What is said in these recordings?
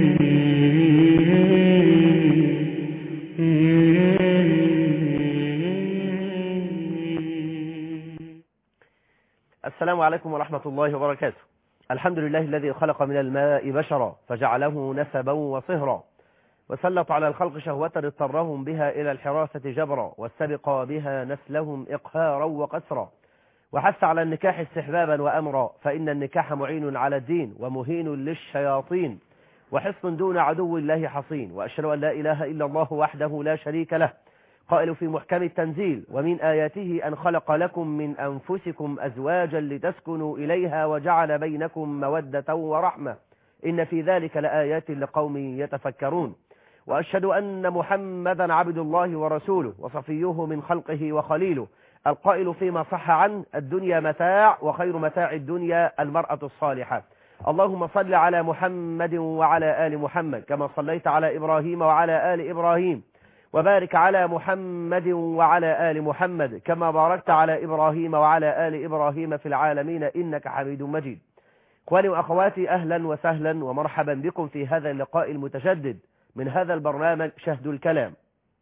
السلام عليكم ورحمة الله وبركاته الحمد لله الذي خلق من الماء بشرا فجعله نسبا وصهرا وسلط على الخلق شهوة اضطرهم بها إلى الحراسة جبرا واستبق بها نسلهم إقهارا وقسرا وحث على النكاح استحبابا وأمرا فإن النكاح معين على الدين ومهين للشياطين وحصن دون عدو الله حصين وأشهد أن لا إله إلا الله وحده لا شريك له قائل في محكم التنزيل ومن آياته أن خلق لكم من أنفسكم أزواجا لتسكنوا إليها وجعل بينكم مودة ورحمة إن في ذلك لآيات لقوم يتفكرون وأشهد أن محمدا عبد الله ورسوله وصفيه من خلقه وخليله القائل فيما صح عنه الدنيا متاع وخير متاع الدنيا المرأة الصالحة اللهم صل على محمد وعلى آل محمد كما صليت على إبراهيم وعلى آل إبراهيم وبارك على محمد وعلى آل محمد كما باركت على إبراهيم وعلى آل إبراهيم في العالمين إنك حميد مجيد إخواني وأخواتي أهلا وسهلا ومرحبا بكم في هذا اللقاء المتجدد من هذا البرنامج شهد الكلام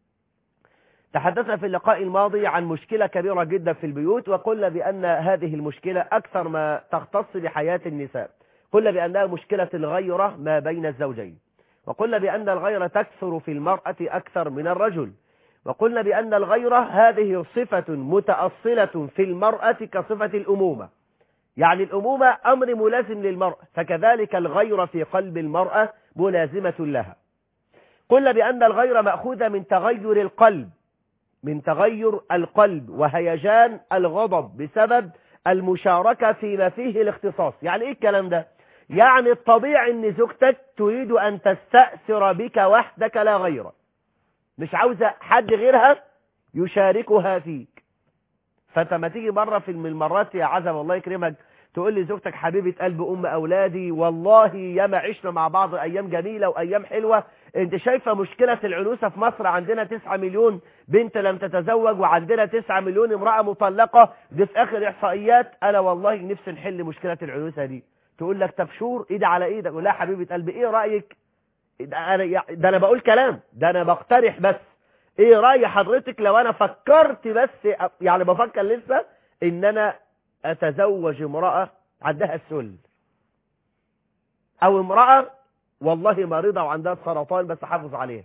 تحدثنا في اللقاء الماضي عن مشكلة كبيرة جدا في البيوت وقلنا بأن هذه المشكلة أكثر ما تختص بحياة النساء قلنا بأنها مشكلة الغيرة ما بين الزوجين وقلنا بأن الغيرة تكثر في المرأة أكثر من الرجل وقلنا بأن الغيرة هذه صفة متأصلة في المرأة كصفة الأمومة يعني الأمومة أمر ملازم للمرأة فكذلك الغيرة في قلب المرأة ملازمة لها قلنا بأن الغيرة مأخوذة من تغير القلب من تغير القلب وهيجان الغضب بسبب المشاركة فيما فيه الاختصاص يعني ايه الكلام ده يعني الطبيعي ان زوجتك تريد ان تستأثر بك وحدك لا غيرك مش عاوزة حد غيرها يشاركها فيك فانت ما تيجي مرة في المرات يا عزم الله يكرمك تقول لي زوجتك حبيبة قلب ام اولادي والله ياما عشنا مع بعض ايام جميلة وايام حلوة انت شايفة مشكلة العنوسة في مصر عندنا 9 مليون بنت لم تتزوج وعندنا 9 مليون امرأة مطلقة دي في اخر احصائيات انا والله نفسي نحل مشكلة العنوسة دي تقول لك تبشور ايد على ايدك قول لها حبيبة قلبي ايه رأيك ده انا, ده أنا بقول كلام ده انا بقترح بس ايه رأي حضرتك لو انا فكرت بس يعني بفكر لسه ان انا اتزوج امرأة عندها السل او امرأة والله مريضة وعندها سرطان بس حافظ عليها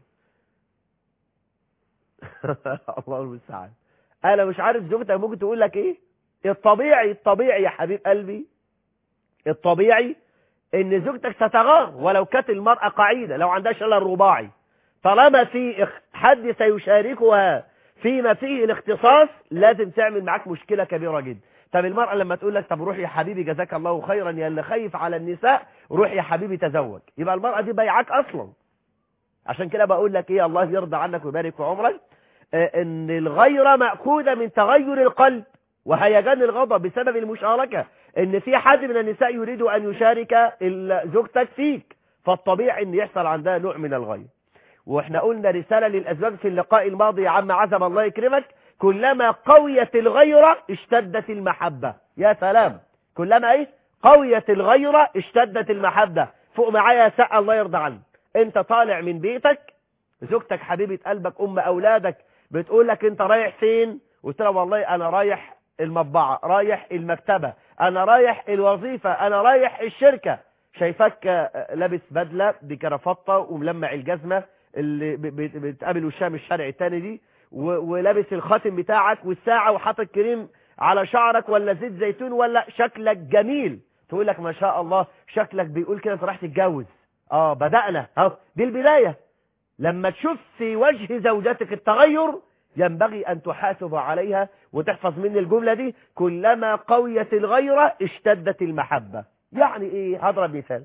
الله المستعان انا مش عارف زوجتك ممكن تقول لك ايه الطبيعي الطبيعي يا حبيب قلبي الطبيعي ان زوجتك ستغار ولو كانت المرأة قعيدة لو عندها شلل رباعي طالما في حد سيشاركها فيما فيه الاختصاص لازم تعمل معاك مشكلة كبيرة جدا طب المرأة لما تقول لك طب روح يا حبيبي جزاك الله خيرا يا اللي خايف على النساء روح يا حبيبي تزوج يبقى المرأة دي بيعاك اصلا عشان كده بقول لك ايه الله يرضى عنك ويبارك في عمرك اه ان الغيرة مأخوذة من تغير القلب وهيجان الغضب بسبب المشاركة ان في حد من النساء يريد ان يشارك زوجتك فيك فالطبيعي ان يحصل عندها نوع من الغير واحنا قلنا رسالة للأزواج في اللقاء الماضي يا عم عزم الله يكرمك كلما قويت الغيرة اشتدت المحبة يا سلام كلما ايه قويت الغيرة اشتدت المحبة فوق معايا يا ساء الله يرضى عنك انت طالع من بيتك زوجتك حبيبة قلبك ام اولادك بتقول لك انت رايح فين قلت لها والله انا رايح المطبعة رايح المكتبة انا رايح الوظيفة انا رايح الشركة شايفك لابس بدلة بكرافطة وملمع الجزمة اللي بتقابل وشام الشارع التاني دي ولابس الخاتم بتاعك والساعة وحاطط كريم على شعرك ولا زيت زيتون ولا شكلك جميل تقول لك ما شاء الله شكلك بيقول كده انت رايح تتجوز اه بدأنا اهو دي البداية لما تشوف في وجه زوجتك التغير ينبغي أن تحاسب عليها وتحفظ مني الجملة دي كلما قويت الغيرة اشتدت المحبة يعني ايه هضرب مثال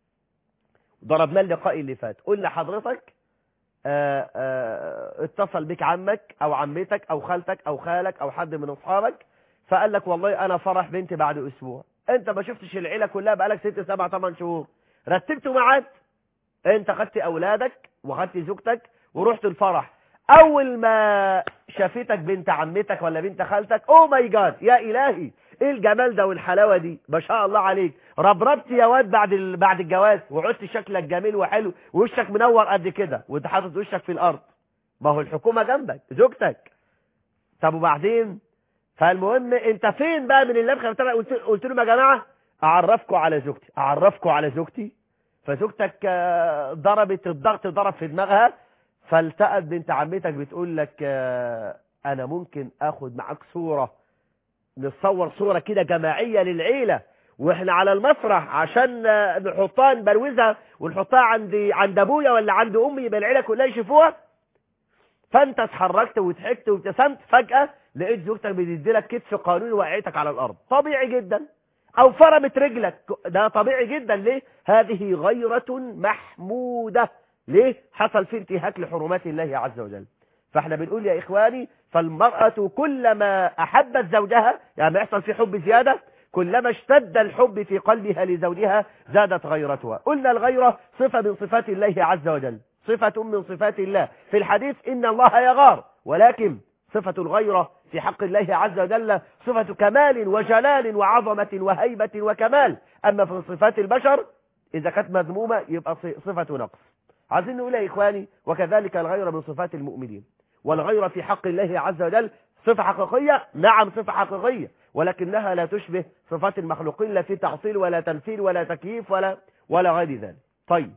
ضربنا اللقاء اللي فات قلنا حضرتك آآ آآ اتصل بك عمك او عمتك او خالتك او خالك او حد من اصحابك فقال لك والله انا فرح بنتي بعد اسبوع انت ما شفتش العيله كلها بقالك ست سبع ثمان شهور رتبتوا ميعاد انت خدت اولادك وخدت زوجتك ورحت الفرح اول ما شافتك بنت عمتك ولا بنت خالتك او ماي جاد يا الهي ايه الجمال ده والحلاوه دي ما شاء الله عليك ربربت يا واد بعد ال... بعد الجواز وعدت شكلك جميل وحلو ووشك منور قد كده وانت حاطط وشك في الارض ما هو الحكومه جنبك زوجتك طب وبعدين فالمهم انت فين بقى من اللبخه بتاعك قلت قلت لهم يا جماعه اعرفكم على زوجتي اعرفكم على زوجتي فزوجتك آه، ضربت الضغط ضرب في دماغها فالتقت بنت عمتك بتقول لك آه، انا ممكن اخد معاك صورة نتصور صورة كده جماعية للعيلة واحنا على المسرح عشان آه، نحطها نبروزها ونحطها عند عند ابويا ولا عند امي يبقى العيلة كلها يشوفوها فانت اتحركت وضحكت وابتسمت فجأة لقيت زوجتك بتديلك كتف قانوني وقعتك على الارض طبيعي جدا او فرمت رجلك ده طبيعي جدا ليه هذه غيرة محمودة ليه حصل في انتهاك لحرمات الله عز وجل فاحنا بنقول يا اخواني فالمرأة كلما احبت زوجها يعني ما يحصل في حب زيادة كلما اشتد الحب في قلبها لزوجها زادت غيرتها قلنا الغيرة صفة من صفات الله عز وجل صفة من صفات الله في الحديث إن الله يغار ولكن صفة الغيرة في حق الله عز وجل صفة كمال وجلال وعظمة وهيبة وكمال أما في صفات البشر إذا كانت مذمومة يبقى صفة نقص عايزين نقول يا إخواني وكذلك الغيرة من صفات المؤمنين والغيرة في حق الله عز وجل صفة حقيقية نعم صفة حقيقية ولكنها لا تشبه صفات المخلوقين لا في تعطيل ولا تمثيل ولا تكييف ولا ولا غير ذلك طيب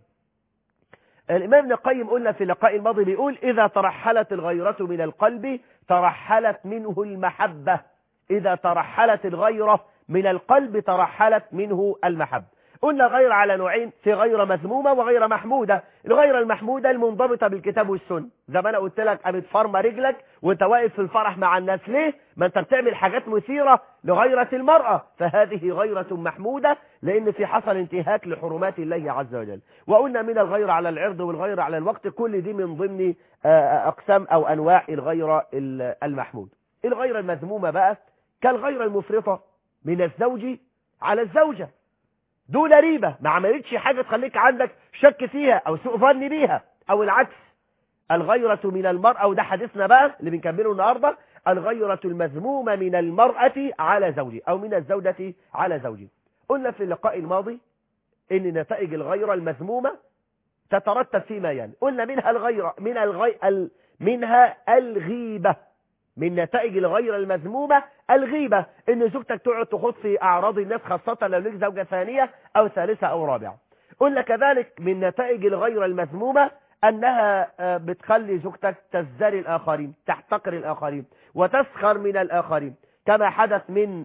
الإمام ابن القيم قلنا في اللقاء الماضي بيقول إذا ترحلت الغيرة من القلب ترحلت منه المحبة إذا ترحلت الغيرة من القلب ترحلت منه المحبة قلنا غير على نوعين في غير مذمومة وغير محمودة الغير المحمودة المنضبطة بالكتاب والسنة زي ما انا قلت لك قامت فرمة رجلك وانت واقف في الفرح مع الناس ليه ما انت بتعمل حاجات مثيرة لغيرة المرأة فهذه غيرة محمودة لان في حصل انتهاك لحرمات الله عز وجل وقلنا من الغير على العرض والغير على الوقت كل دي من ضمن اقسام او انواع الغيرة المحمود الغيرة المذمومة بقى كالغيرة المفرطة من الزوج على الزوجة دون ريبة ما عملتش حاجة تخليك عندك شك فيها او سوء ظن بيها او العكس الغيرة من المرأة وده حديثنا بقى اللي بنكمله النهاردة الغيرة المذمومة من المرأة على زوجي او من الزوجة على زوجي قلنا في اللقاء الماضي ان نتائج الغيرة المذمومة تترتب فيما يعني قلنا منها الغيرة من الغي... ال... منها الغيبة من نتائج الغيرة المذمومة الغيبة ان زوجتك تقعد تخوض في اعراض الناس خاصة لو لك زوجة ثانية او ثالثة او رابعة قلنا كذلك من نتائج الغيرة المذمومة انها بتخلي زوجتك تزدري الاخرين تحتقر الاخرين وتسخر من الاخرين كما حدث من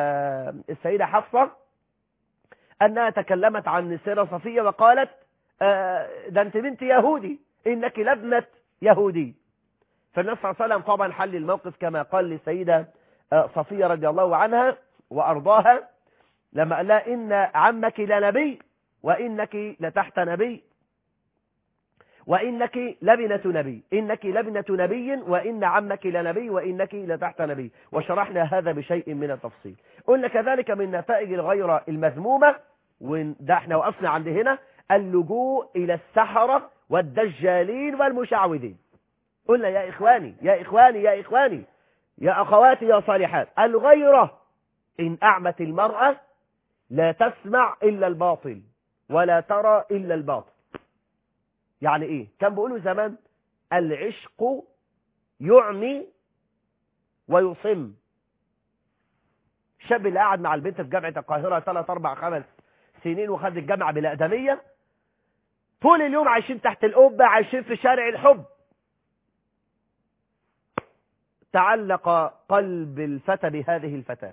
السيدة حفصة انها تكلمت عن السيدة صفية وقالت ده انت بنت يهودي انك لابنة يهودي فالنبي صلى الله عليه وسلم طبعا حل الموقف كما قال للسيدة صفية رضي الله عنها وأرضاها لما قال لها إن عمك لنبي وإنك لتحت نبي وإنك لبنة نبي إنك لبنة نبي وإن عمك لنبي وإنك لتحت نبي وشرحنا هذا بشيء من التفصيل قلنا كذلك من نتائج الغيرة المذمومة وده احنا وقفنا عند هنا اللجوء إلى السحرة والدجالين والمشعوذين قلنا يا إخواني يا إخواني يا إخواني يا أخواتي يا صالحات الغيرة إن أعمت المرأة لا تسمع إلا الباطل ولا ترى إلا الباطل يعني إيه كان بيقولوا زمان العشق يعمي ويصم الشاب اللي قاعد مع البنت في جامعة القاهرة 3 4 5 سنين وخد الجامعة بالأقدمية طول اليوم عايشين تحت القبة عايشين في شارع الحب تعلق قلب الفتى بهذه الفتاة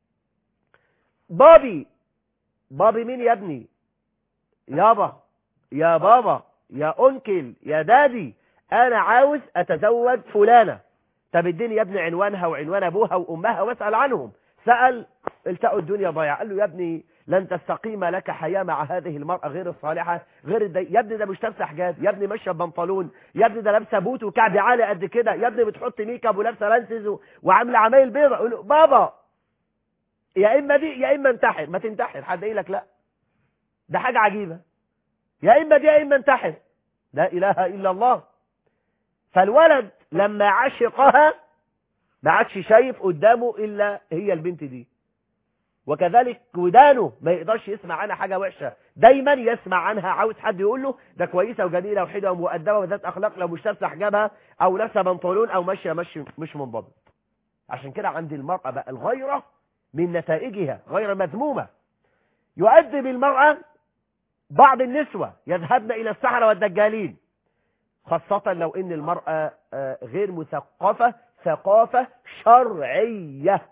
بابي بابي مين يا ابني يابا يا بابا يا أنكل يا دادي أنا عاوز أتزوج فلانة طب اديني يا ابني عنوانها وعنوان أبوها وأمها واسأل عنهم سأل التقوا الدنيا ضيع قال له يا ابني لن تستقيم لك حياة مع هذه المرأة غير الصالحة غير الدي... يا ابني ده مش لابسه حجاب يا ابني ماشيه ببنطلون يا ابني ده لابسه بوت وكعب عالي قد كده يا ابني بتحط ميك اب ولابسه لانسز و... وعامله عمايل بيضاء يقول له بابا يا اما دي يا اما انتحر ما تنتحر حد يقول لك لا ده حاجه عجيبه يا اما دي يا اما انتحر لا اله الا الله فالولد لما عشقها ما عادش شايف قدامه الا هي البنت دي وكذلك ودانه ما يقدرش يسمع عنها حاجة وحشة دايما يسمع عنها عاوز حد يقول له ده كويسة وجميلة وحلوة ومؤدبة وذات أخلاق لو مش لابسه حجابها أو لابسه بنطلون أو ماشية ماشي مش منضبط عشان كده عند المرأة بقى الغيرة من نتائجها غير مذمومة يؤدي بالمرأة بعض النسوة يذهبن إلى السحرة والدجالين خاصة لو إن المرأة آه، غير مثقفة ثقافة شرعية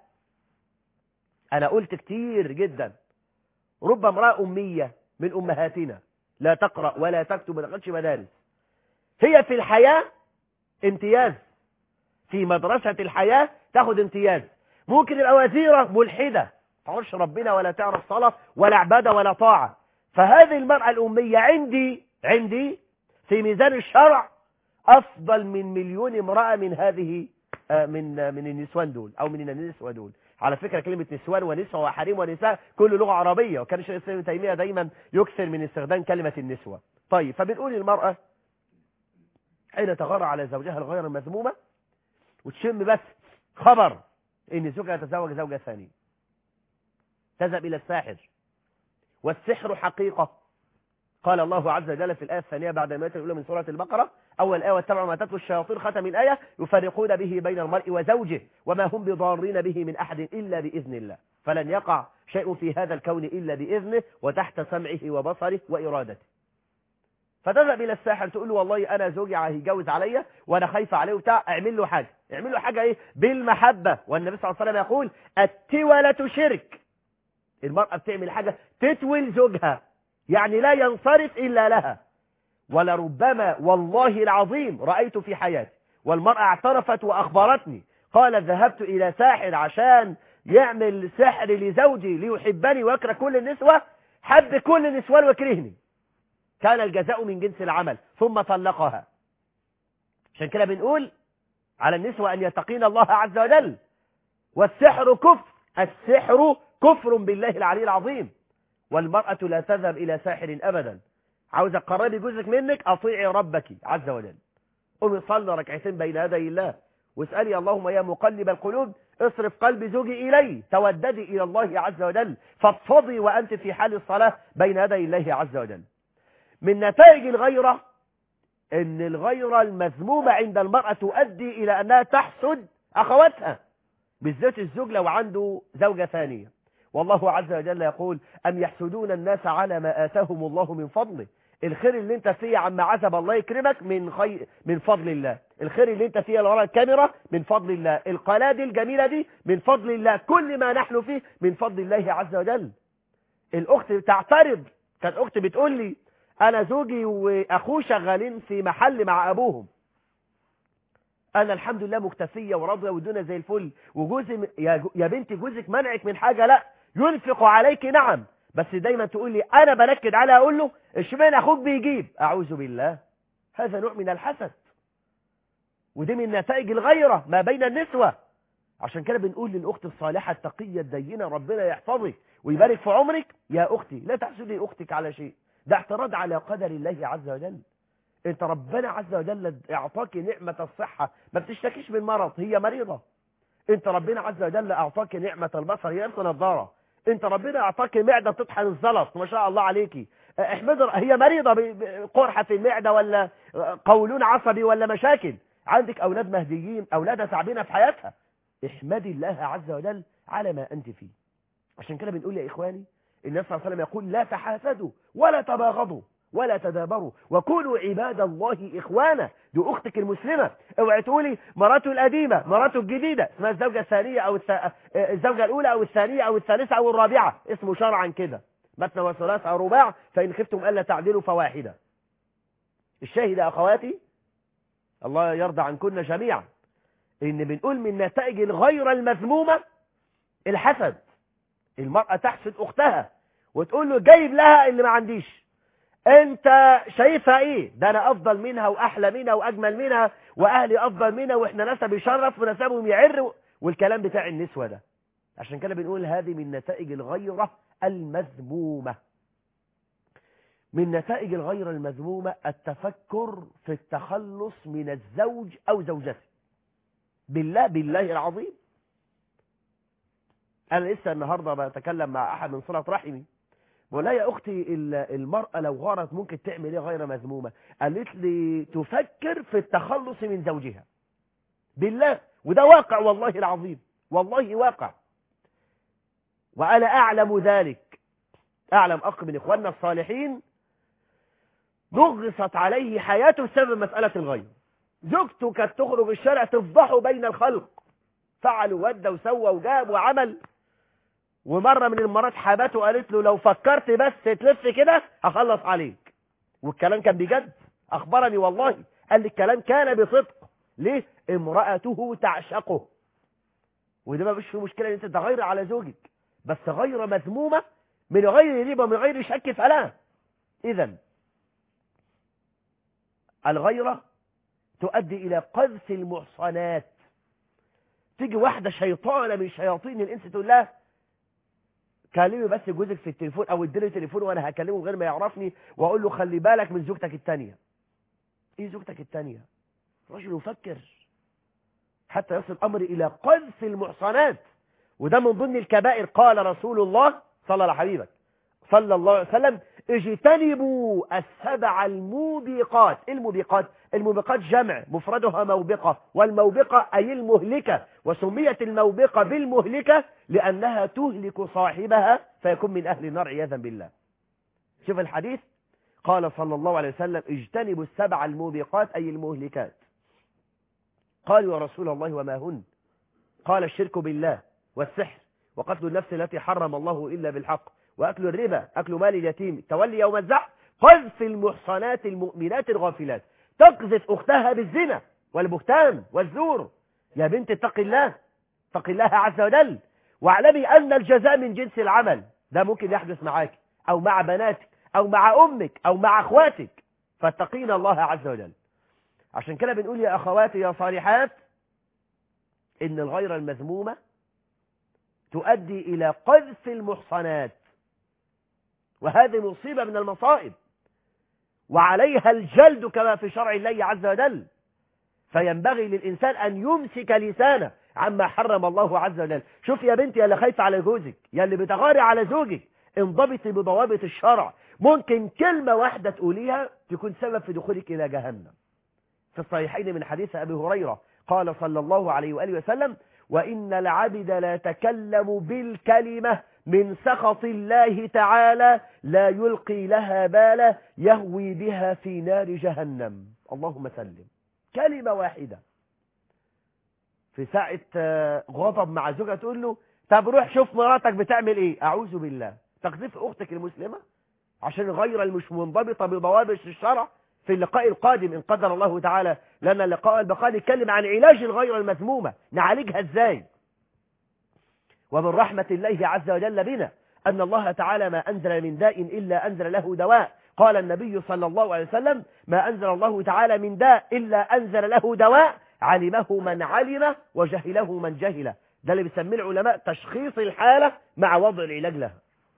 أنا قلت كتير جدا رب امرأة أمية من أمهاتنا لا تقرأ ولا تكتب ما دخلش مدارس هي في الحياة امتياز في مدرسة الحياة تاخد امتياز ممكن يبقى وزيرة ملحدة تعرفش ربنا ولا تعرف صلاة ولا عبادة ولا طاعة فهذه المرأة الأمية عندي عندي في ميزان الشرع أفضل من مليون امرأة من هذه آه، من آه، من النسوان دول أو من النسوة دول على فكرة كلمة نسوان ونسوة وحريم ونساء كل لغة عربية وكان الشيخ الإسلام ابن تيمية دايما يكثر من استخدام كلمة النسوة طيب فبنقول المرأة حين تغار على زوجها الغير المذمومة وتشم بس خبر ان زوجها يتزوج زوجة ثانية تذهب إلى الساحر والسحر حقيقة قال الله عز وجل في الآية الثانية بعد ما الأولى من سورة البقرة أول آية واتبعوا ما تتلو الشياطين ختم الآية يفرقون به بين المرء وزوجه وما هم بضارين به من أحد إلا بإذن الله فلن يقع شيء في هذا الكون إلا بإذنه وتحت سمعه وبصره وإرادته فتذهب إلى الساحر تقول له والله أنا زوجي هيجوز عليا وأنا خايفة عليه وبتاع اعمل له حاجة اعمل له حاجة إيه بالمحبة والنبي صلى الله عليه وسلم يقول التولة شرك المرأة بتعمل حاجة تتول زوجها يعني لا ينصرف إلا لها ولربما والله العظيم رأيت في حياتي والمرأة اعترفت وأخبرتني قالت ذهبت إلى ساحر عشان يعمل سحر لزوجي ليحبني ويكره كل النسوة حب كل النسوان وكرهني كان الجزاء من جنس العمل ثم طلقها عشان كده بنقول على النسوة أن يتقين الله عز وجل والسحر كفر السحر كفر بالله العلي العظيم والمرأة لا تذهب إلى ساحر أبدا عاوزة تقربي جزءك منك أطيعي ربك عز وجل قومي صلي ركعتين بين يدي الله واسألي اللهم يا مقلب القلوب اصرف قلب زوجي إلي توددي إلى الله عز وجل فافضي وأنت في حال الصلاة بين يدي الله عز وجل من نتائج الغيرة ان الغيرة المذمومة عند المرأة تؤدي الى انها تحسد اخواتها بالذات الزوج لو عنده زوجة ثانية والله عز وجل يقول أم يحسدون الناس على ما آتاهم الله من فضله الخير اللي انت فيه يا عم عزب الله يكرمك من خير من فضل الله الخير اللي انت فيه ورا الكاميرا من فضل الله القناة دي الجميلة دي من فضل الله كل ما نحن فيه من فضل الله عز وجل الاخت تعترض كانت اختي بتقول لي انا زوجي واخوه شغالين في محل مع ابوهم انا الحمد لله مكتفيه وراضيه والدنيا زي الفل وجوزي م- يا, جو- يا بنتي جوزك منعك من حاجه لا ينفق عليك نعم بس دايما تقول لي انا بنكد عليها اقول له اشمعنى اخوك بيجيب اعوذ بالله هذا نوع من الحسد ودي من نتائج الغيره ما بين النسوه عشان كده بنقول للاخت الصالحه التقيه الدينه ربنا يحفظك ويبارك في عمرك يا اختي لا تحسدي اختك على شيء ده اعتراض على قدر الله عز وجل انت ربنا عز وجل اعطاك نعمة الصحة ما بتشتكيش من مرض هي مريضة انت ربنا عز وجل اعطاك نعمة البصر هي لابسه نظارة انت ربنا اعطاك معدة تطحن الزلط ما شاء الله عليكي احمد هي مريضة ب- ب- قرحة في المعدة ولا قولون عصبي ولا مشاكل عندك اولاد مهديين اولادها تعبانه في حياتها احمدي الله عز وجل على ما انت فيه عشان كده بنقول يا اخواني النبي صلى الله عليه وسلم يقول لا تحاسدوا ولا تباغضوا ولا تدابروا وكونوا عباد الله إخوانا دي أختك المسلمة اوعي تقولي مراته القديمة مراته الجديدة اسمها الزوجة الثانية أو الث... آه، الزوجة الأولى أو الثانية أو الثالثة أو الرابعة اسمه شرعا كده مثنى وثلاث أو رباع فإن خفتم ألا تعدلوا فواحدة الشاهد يا أخواتي الله يرضى عنكن جميعا إن بنقول من نتائج الغيرة المذمومة الحسد المرأة تحسد أختها وتقول له جايب لها اللي ما عنديش انت شايفها ايه ده انا افضل منها واحلى منها واجمل منها واهلي افضل منها واحنا نسب يشرف ونسبهم يعر والكلام بتاع النسوة ده عشان كده بنقول هذه من نتائج الغيرة المذمومة من نتائج الغيرة المذمومة التفكر في التخلص من الزوج او زوجته بالله بالله العظيم انا لسه النهارده بتكلم مع احد من صله رحمي بقول لها يا اختي المراه لو غارت ممكن تعمل ايه غير مذمومه قالت لي تفكر في التخلص من زوجها بالله وده واقع والله العظيم والله واقع وانا اعلم ذلك اعلم اخ من اخواننا الصالحين نغصت عليه حياته بسبب مساله الغير زوجته كانت تخرج الشارع تفضحه بين الخلق فعل وودى وسوى وجاب وعمل ومرة من المرات حابته قالت له لو فكرت بس تلف كده هخلص عليك والكلام كان بجد أخبرني والله قال لي الكلام كان بصدق ليه امرأته تعشقه وده ما فيش فيه مشكلة ان انت تغير على زوجك بس غير مذمومة من غير ريبة من غير شك فلا اذا الغيرة تؤدي الى قذف المحصنات تيجي واحدة شيطانة من شياطين الانس تقول لها كلمي بس جوزك في التليفون او اديني تليفون وانا هكلمه غير ما يعرفني واقول له خلي بالك من زوجتك التانية ايه زوجتك التانية رجل يفكر حتى يصل الامر الى قذف المحصنات وده من ضمن الكبائر قال رسول الله صلى الله حبيبك صلى الله عليه وسلم اجتنبوا السبع الموبقات الموبقات الموبقات جمع مفردها موبقة والموبقة أي المهلكة وسميت الموبقة بالمهلكة لأنها تهلك صاحبها فيكون من أهل النار عياذا بالله شوف الحديث قال صلى الله عليه وسلم اجتنبوا السبع الموبقات أي المهلكات قالوا يا رسول الله وما هن قال الشرك بالله والسحر وقتل النفس التي حرم الله إلا بالحق وأكل الربا أكل مال اليتيم تولي يوم الزحف قذف المحصنات المؤمنات الغافلات تقذف أختها بالزنا والبهتان والزور يا بنت اتق الله اتق الله عز وجل واعلمي أن الجزاء من جنس العمل ده ممكن يحدث معاك أو مع بناتك أو مع أمك أو مع أخواتك فاتقين الله عز وجل عشان كده بنقول يا أخواتي يا صالحات إن الغير المذمومة تؤدي إلى قذف المحصنات وهذه مصيبة من المصائب وعليها الجلد كما في شرع الله عز وجل فينبغي للإنسان أن يمسك لسانه عما حرم الله عز وجل شوف يا بنتي يا اللي خايفة على جوزك يا اللي بتغاري على زوجك انضبطي بضوابط الشرع ممكن كلمة واحدة تقوليها تكون سبب في دخولك إلى جهنم في الصحيحين من حديث أبي هريرة قال صلى الله عليه وآله وسلم وإن العبد لا يتكلم بالكلمة من سخط الله تعالى لا يلقي لها بالا يهوي بها في نار جهنم اللهم سلم كلمة واحدة في ساعة غضب مع زوجها تقول له طب روح شوف مراتك بتعمل ايه اعوذ بالله تقذف اختك المسلمة عشان غير المش منضبطة بضوابط الشرع في اللقاء القادم ان قدر الله تعالى لنا اللقاء البقاء نتكلم عن علاج الغير المذمومة نعالجها ازاي ومن رحمة الله عز وجل بنا أن الله تعالى ما أنزل من داء إلا أنزل له دواء قال النبي صلى الله عليه وسلم ما أنزل الله تعالى من داء إلا أنزل له دواء علمه من علم وجهله من جهله ده اللي بيسميه العلماء تشخيص الحالة مع وضع العلاج لها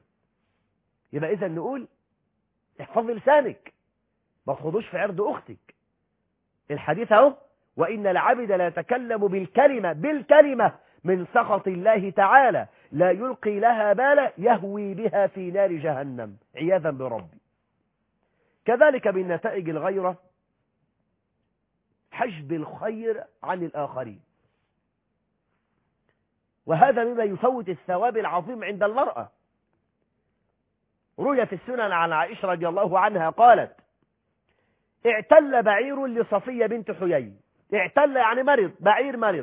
يبقى إذا نقول احفظ لسانك ما تخضوش في عرض أختك الحديث اهو وإن العبد لا يتكلم بالكلمة بالكلمة من سخط الله تعالى لا يلقي لها بالا يهوي بها في نار جهنم عياذا بربي كذلك من نتائج الغيرة حجب الخير عن الآخرين وهذا مما يفوت الثواب العظيم عند المرأة روي في السنن عن عائشة رضي الله عنها قالت اعتل بعير لصفية بنت حيي اعتل يعني مرض بعير مرض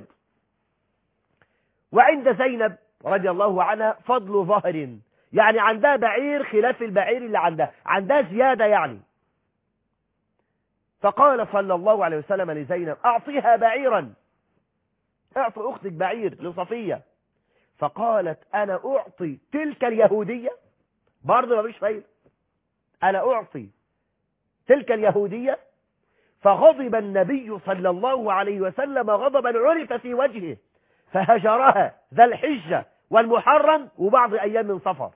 وعند زينب رضي الله عنها فضل ظهر يعني عندها بعير خلاف البعير اللي عندها عندها زيادة يعني فقال صلى الله عليه وسلم لزينب أعطيها بعيرا اعطي أختك بعير لصفية فقالت أنا أعطي تلك اليهودية برضه ما فيش فايدة أنا أعطي تلك اليهودية فغضب النبي صلى الله عليه وسلم غضبا عرف في وجهه فهجرها ذا الحجة والمحرم وبعض أيام من صفر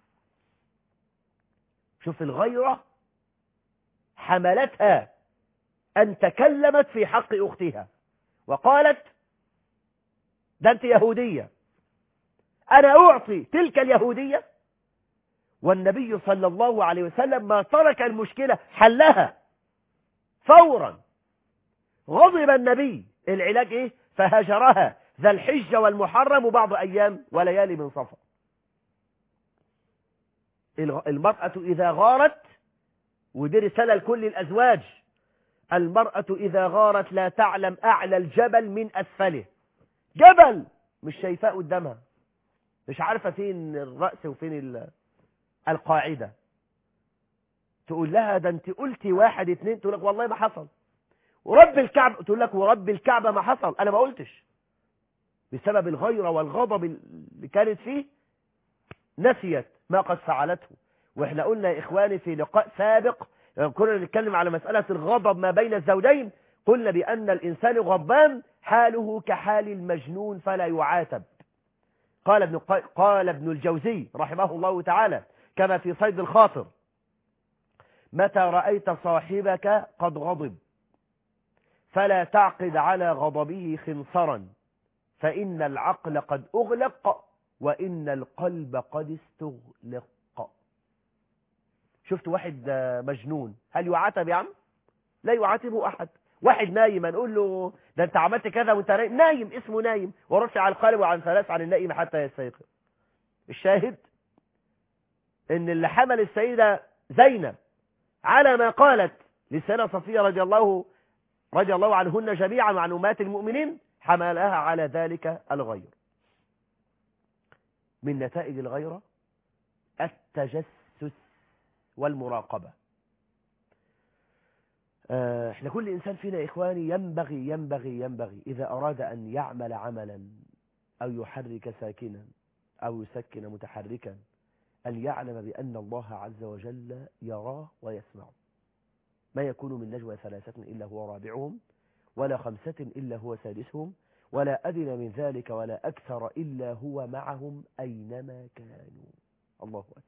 شوف الغيرة حملتها أن تكلمت في حق أختها وقالت ده أنت يهودية أنا أعطي تلك اليهودية والنبي صلى الله عليه وسلم ما ترك المشكلة حلها فورا غضب النبي العلاج ايه فهجرها ذا الحجة والمحرم بعض أيام وليالي من صفر المرأة إذا غارت ودي رسالة لكل الأزواج المرأة إذا غارت لا تعلم أعلى الجبل من أسفله جبل مش شايفاه قدامها مش عارفة فين الرأس وفين القاعدة تقول لها ده انت قلتي واحد اتنين تقول لك والله ما حصل ورب الكعبة تقول لك ورب الكعبة ما حصل انا ما قلتش بسبب الغيرة والغضب اللي كانت فيه نسيت ما قد فعلته واحنا قلنا يا اخواني في لقاء سابق كنا نتكلم على مسألة الغضب ما بين الزوجين قلنا بأن الإنسان غضبان حاله كحال المجنون فلا يعاتب قال ابن, قال ابن الجوزي رحمه الله تعالى كما في صيد الخاطر متى رأيت صاحبك قد غضب فلا تعقد على غضبه خنصرا فإن العقل قد أغلق وإن القلب قد استغلق شفت واحد مجنون هل يعاتب يا عم لا يعاتبه أحد واحد نايم نقول له ده انت عملت كذا وانت نايم نايم اسمه نايم ورفع القلب وعن ثلاث عن النائم حتى يستيقظ الشاهد ان اللي حمل السيدة زينب على ما قالت لسنة صفية رضي الله رضي الله عنهن جميعا وعن أمات المؤمنين حملها على ذلك الغير من نتائج الغيرة التجسس والمراقبة احنا كل إنسان فينا إخواني ينبغي ينبغي ينبغي إذا أراد أن يعمل عملا أو يحرك ساكنا أو يسكن متحركا أن يعلم بأن الله عز وجل يراه ويسمعه ما يكون من نجوى ثلاثة إلا هو رابعهم ولا خمسة إلا هو سادسهم ولا أدنى من ذلك ولا أكثر إلا هو معهم أينما كانوا الله أكبر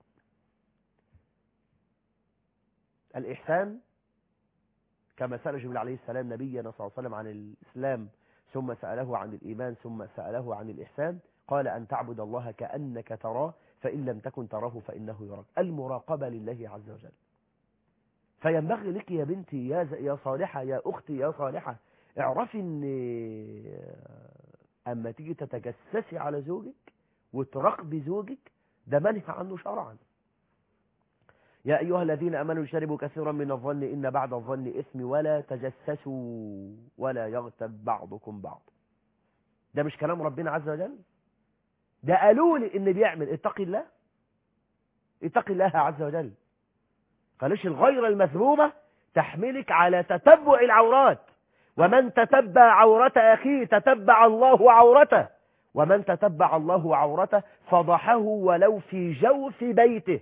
الإحسان كما سأل جبريل عليه السلام نبينا صلى الله عليه وسلم عن الإسلام ثم سأله عن الإيمان ثم سأله عن الإحسان قال أن تعبد الله كأنك تراه فإن لم تكن تراه فإنه يراك المراقبة لله عز وجل فينبغي لك يا بنتي يا, يا صالحة يا أختي يا صالحة اعرفي ان اما تيجي تتجسسي على زوجك وتراقبي زوجك ده منهى عنه شرعا يا أيها الذين أمنوا اجتنبوا كثيرا من الظن إن بعد الظن إثم ولا تجسسوا ولا يغتب بعضكم بعض ده مش كلام ربنا عز وجل ده قالوا لي إن بيعمل اتقي الله اتقي الله عز وجل قالش الغيرة المذمومة تحملك على تتبع العورات ومن تتبع عورة أخيه تتبع الله عورته ومن تتبع الله عورته فضحه ولو في جوف بيته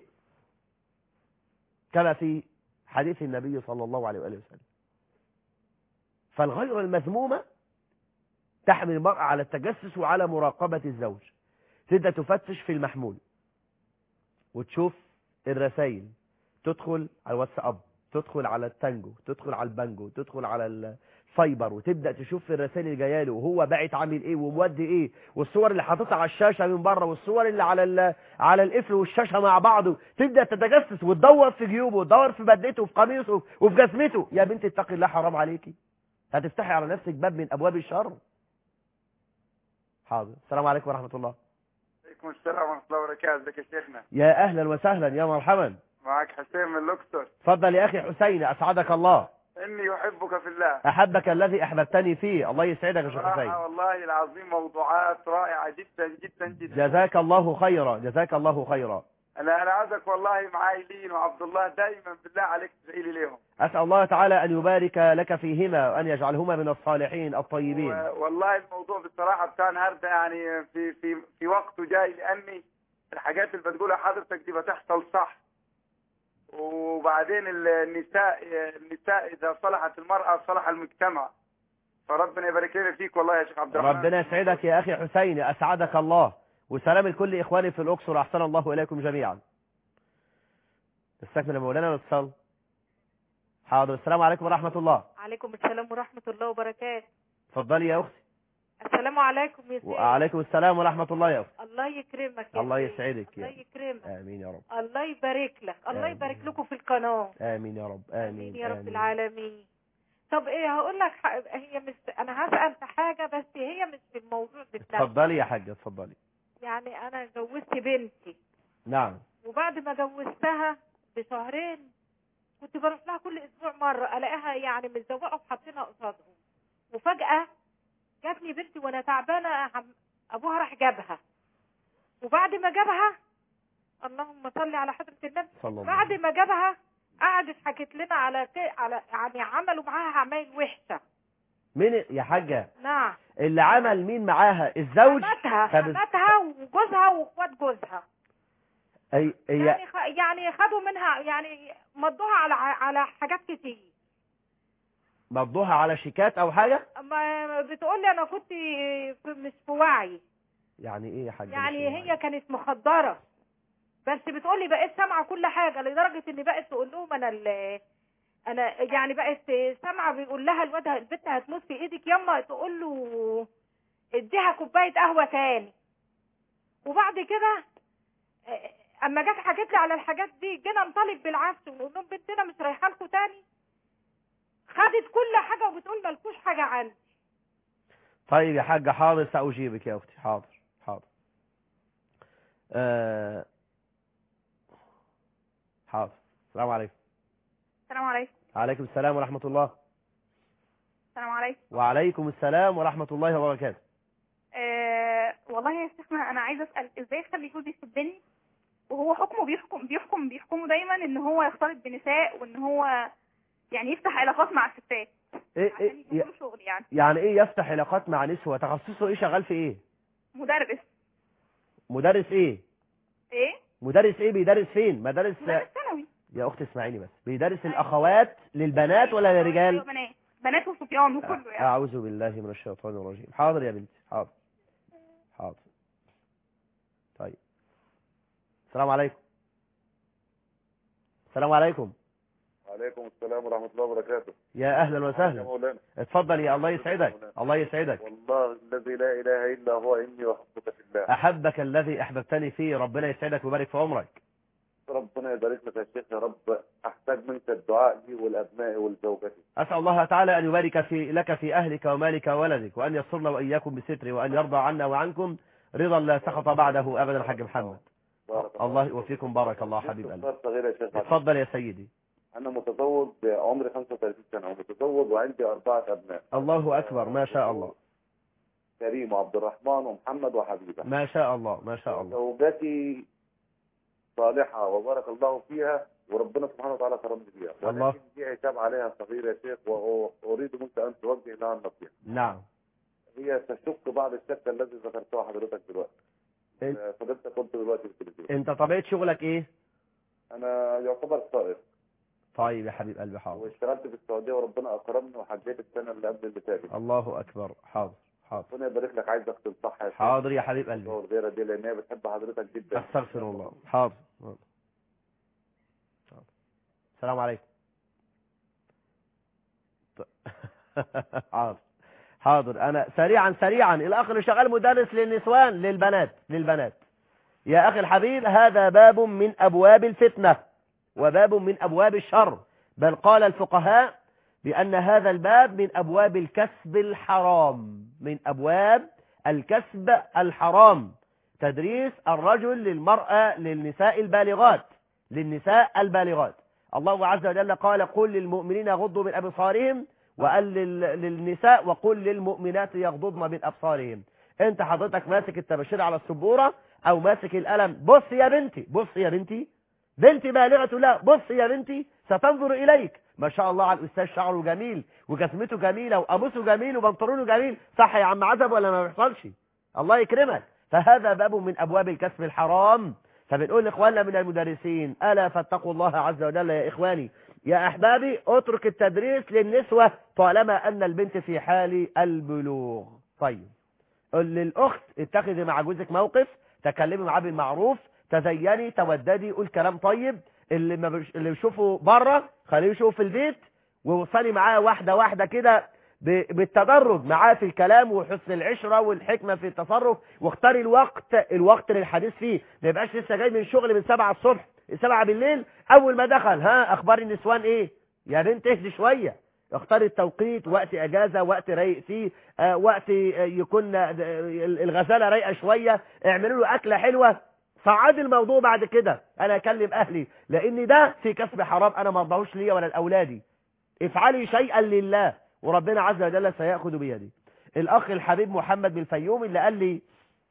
كما في حديث النبي صلى الله عليه وآله وسلم فالغيرة المذمومة تحمل المرأة على التجسس وعلى مراقبة الزوج تبدأ تفتش في المحمول وتشوف الرسائل تدخل على الواتساب تدخل على التانجو تدخل على البانجو تدخل على الفايبر وتبدا تشوف الرسائل اللي جايه له وهو باعت عامل ايه ومودي ايه والصور اللي حاططها على الشاشه من بره والصور اللي على على القفل والشاشه مع بعض تبدا تتجسس وتدور في جيوبه وتدور في بدلته وفي قميصه وفي جزمته يا بنت اتقي الله حرام عليكي هتفتحي على نفسك باب من ابواب الشر حاضر السلام عليكم ورحمه الله عليكم السلام ورحمه الله وبركاته ازيك يا شيخنا يا اهلا وسهلا يا مرحبا معك حسين من الاقصر تفضل يا اخي حسين اسعدك الله اني احبك في الله احبك الذي احببتني فيه الله يسعدك يا شيخ حسين صراحة والله العظيم موضوعات رائعة جدا جدا جدا جزاك الله خيرا جزاك الله خيرا انا انا عايزك والله معاي لين وعبد الله دائما بالله عليك تدعي لي ليهم اسال الله تعالى ان يبارك لك فيهما وان يجعلهما من الصالحين الطيبين و- والله الموضوع بصراحة بتاع النهارده يعني في في في وقته جاي لاني الحاجات اللي بتقولها حضرتك دي بتحصل صح وبعدين ال- النساء النساء اذا صلحت المرأة صلح المجتمع فربنا يبارك لنا فيك والله يا شيخ عبد الرحمن ربنا يسعدك يا اخي حسين اسعدك الله وسلام لكل اخواني في الاقصر احسن الله اليكم جميعا استكمل يا مولانا الاتصال حاضر السلام عليكم ورحمه الله عليكم السلام ورحمة الله وبركاته اتفضلي يا اختي السلام عليكم يا سيدي وعليكم السلام ورحمة الله يا أختي الله يكرمك يا الله سيدي. يسعدك الله يا يكرمك آمين يا رب الله يبارك لك الله آمين. يبارك لكم في القناة آمين يا رب آمين آمين يا رب آمين. العالمين طب ايه هقول لك ح- هي مش انا هسأل في حاجة بس هي مش في الموضوع بتاعنا اتفضلي يا حاجة اتفضلي يعني انا جوزت بنتي نعم وبعد ما جوزتها بشهرين كنت بروح لها كل اسبوع مرة الاقيها يعني متزوقة وحاطينها قصادهم وفجأة جاتني بنتي وانا تعبانة عم- ابوها راح جابها وبعد ما جابها اللهم صل على حضرة النبي صلى الله بعد عليه ما جابها قعدت حكت لنا على ك- على يعني عملوا معاها عمايل وحشه مين يا حاجة نعم اللي عمل مين معاها الزوج حماتها طب- حماتها وجوزها واخوات جوزها أي هي يعني خ... يعني خدوا منها يعني مضوها على على حاجات كتير مضوها على شيكات او حاجة ما بتقول لي انا كنت في مش في وعي يعني ايه يا حاجة يعني مش هي كانت مخدره بس بتقول لي بقيت سامعه كل حاجه لدرجه ان بقت تقول لهم انا ال... انا يعني بقت سامعه بيقول لها الواد البنت هتموت في ايدك يما تقول له اديها كوبايه قهوه تاني وبعد كده آه، اما جت حكت لي على الحاجات دي جينا نطالب بالعفش ونقول لهم بنتنا مش رايحه لكم تاني خدت كل حاجه وبتقول مالكوش حاجه عندي طيب يا حاجة حاضر سأجيبك يا أختي حاضر حاضر آه حاضر السلام عليكم السلام عليكم عليكم السلام ورحمة الله السلام عليكم وعليكم السلام ورحمة الله وبركاته أه والله يا شيخنا انا عايزه اسال ازاي اخلي جوزي يحبني وهو حكمه بيحكم بيحكم بيحكمه دايما ان هو يختلط بنساء وان هو يعني يفتح علاقات مع الستات إيه عشان إيه يكون ي- له شغل يعني يعني إيه يفتح علاقات مع نسوة تخصصه إيه شغال في إيه مدرس مدرس إيه ايه مدرس إيه بيدرس فين مدارس مدرس ثانوي يا أختي اسمعيني بس بيدرس الأخوات للبنات ولا للرجال أيوة، بنات بنات وصبيان وكله يعني أعوذ بالله من الشيطان الرجيم حاضر يا بنتي حاضر حاضر طيب السلام عليكم السلام عليكم وعليكم السلام ورحمة الله وبركاته يا أهلا يا وسهلا مولانا اتفضل يا الله يسعدك الله يسعدك والله الذي لا إله إلا هو إني أحبك في الله أحبك الذي أحببتني فيه ربنا يسعدك ويبارك في عمرك ربنا يبارك لك يا شيخ يا رب أحتاج منك الدعاء لي والأبناء والزوجتي أسأل الله تعالى أن يبارك في لك في أهلك ومالك وولدك وأن يصرنا وإياكم بستره وأن يرضى عنا وعنكم رضا لا سخط بعده أبدا حاج محمد بارك الله يوفيكم بارك الله حبيب قلبي باستفسار صغير يا شيخ علي. اتفضل يا سيدي أنا متزوج بعمري 35 سنة ومتزوج وعندي أربعة أبناء الله أكبر ما شاء الله كريم وعبد الرحمن ومحمد وحبيبة ما شاء الله ما شاء الله زوجتي صالحة وبارك الله فيها وربنا سبحانه وتعالى كرمني بيها الله. ولكن في عتاب عليها صغير يا شيخ وأريد منك أن توجه لها النصيحة نعم هي تشك بعض الشك الذي ذكرته حضرتك دلوقتي إنت- آه، فضلتك قلت دلوقتي في التلفزيون انت طبيعة شغلك ايه انا يعتبر سائق طيب يا حبيب قلبي حاضر واشتغلت في السعوديه وربنا اكرمني وحجيت السنه اللي قبل اللي فاتت الله أكبر حاضر حاضر ربنا يبارك لك عايزك تنصحها يا شيخ. حاضر يا حبيب قلبي والغيره دي لان هي بتحب حضرتك جدا استغفر الله حاضر حاضر. حاضر. السلام عليكم ط- حاضر حاضر انا سريعا سريعا الاخ اللي شغال مدرس للنسوان للبنات للبنات يا اخي الحبيب هذا باب من ابواب الفتنه وباب من ابواب الشر بل قال الفقهاء بان هذا الباب من ابواب الكسب الحرام من ابواب الكسب الحرام تدريس الرجل للمرأة للنساء البالغات للنساء البالغات الله عز وجل قال قل للمؤمنين يغضوا من أبصارهم وقال لل- للنساء وقل للمؤمنات يغضضن من أبصارهم انت حضرتك ماسك التبشير على السبورة او ماسك القلم بص يا بنتي بص يا بنتي بنتي بالغة لا بص يا بنتي ستنظر إليك ما شاء الله على الأستاذ شعره جميل وجسمته جميلة وقميصه جميل وبنطلونه جميل صح يا عم عزب ولا ما بيحصلش الله يكرمك فهذا باب من أبواب الكسب الحرام فبنقول لإخواننا من المدرسين ألا فاتقوا الله عز وجل يا إخواني يا أحبابي اترك التدريس للنسوة طالما أن البنت في حال البلوغ طيب قل للأخت اتخذي مع جوزك موقف تكلمي معاه بالمعروف تزيني توددي قول كلام طيب اللي ما بش... اللي يشوفه بره خليه يشوفه في البيت ووصلي معاه واحدة واحدة كده ب- بالتدرج معاه في الكلام وحسن العشرة والحكمة في التصرف واختار الوقت الوقت للحديث فيه ما يبقاش لسه جاي من شغل من 7 الصبح 7 بالليل اول ما دخل ها اخبار النسوان ايه يا بنت اهدي شوية اختار التوقيت وقت اجازة وقت رايق فيه آه وقت آه، يكون آه، الغزالة رايقة شوية اعملوا له اكلة حلوة صعد الموضوع بعد كده انا اكلم اهلي لان ده في كسب حرام انا ما ارضاهوش ليا ولا لاولادي افعلي شيئا لله وربنا عز وجل سيأخذ بيدي الأخ الحبيب محمد بن الفيوم اللي قال لي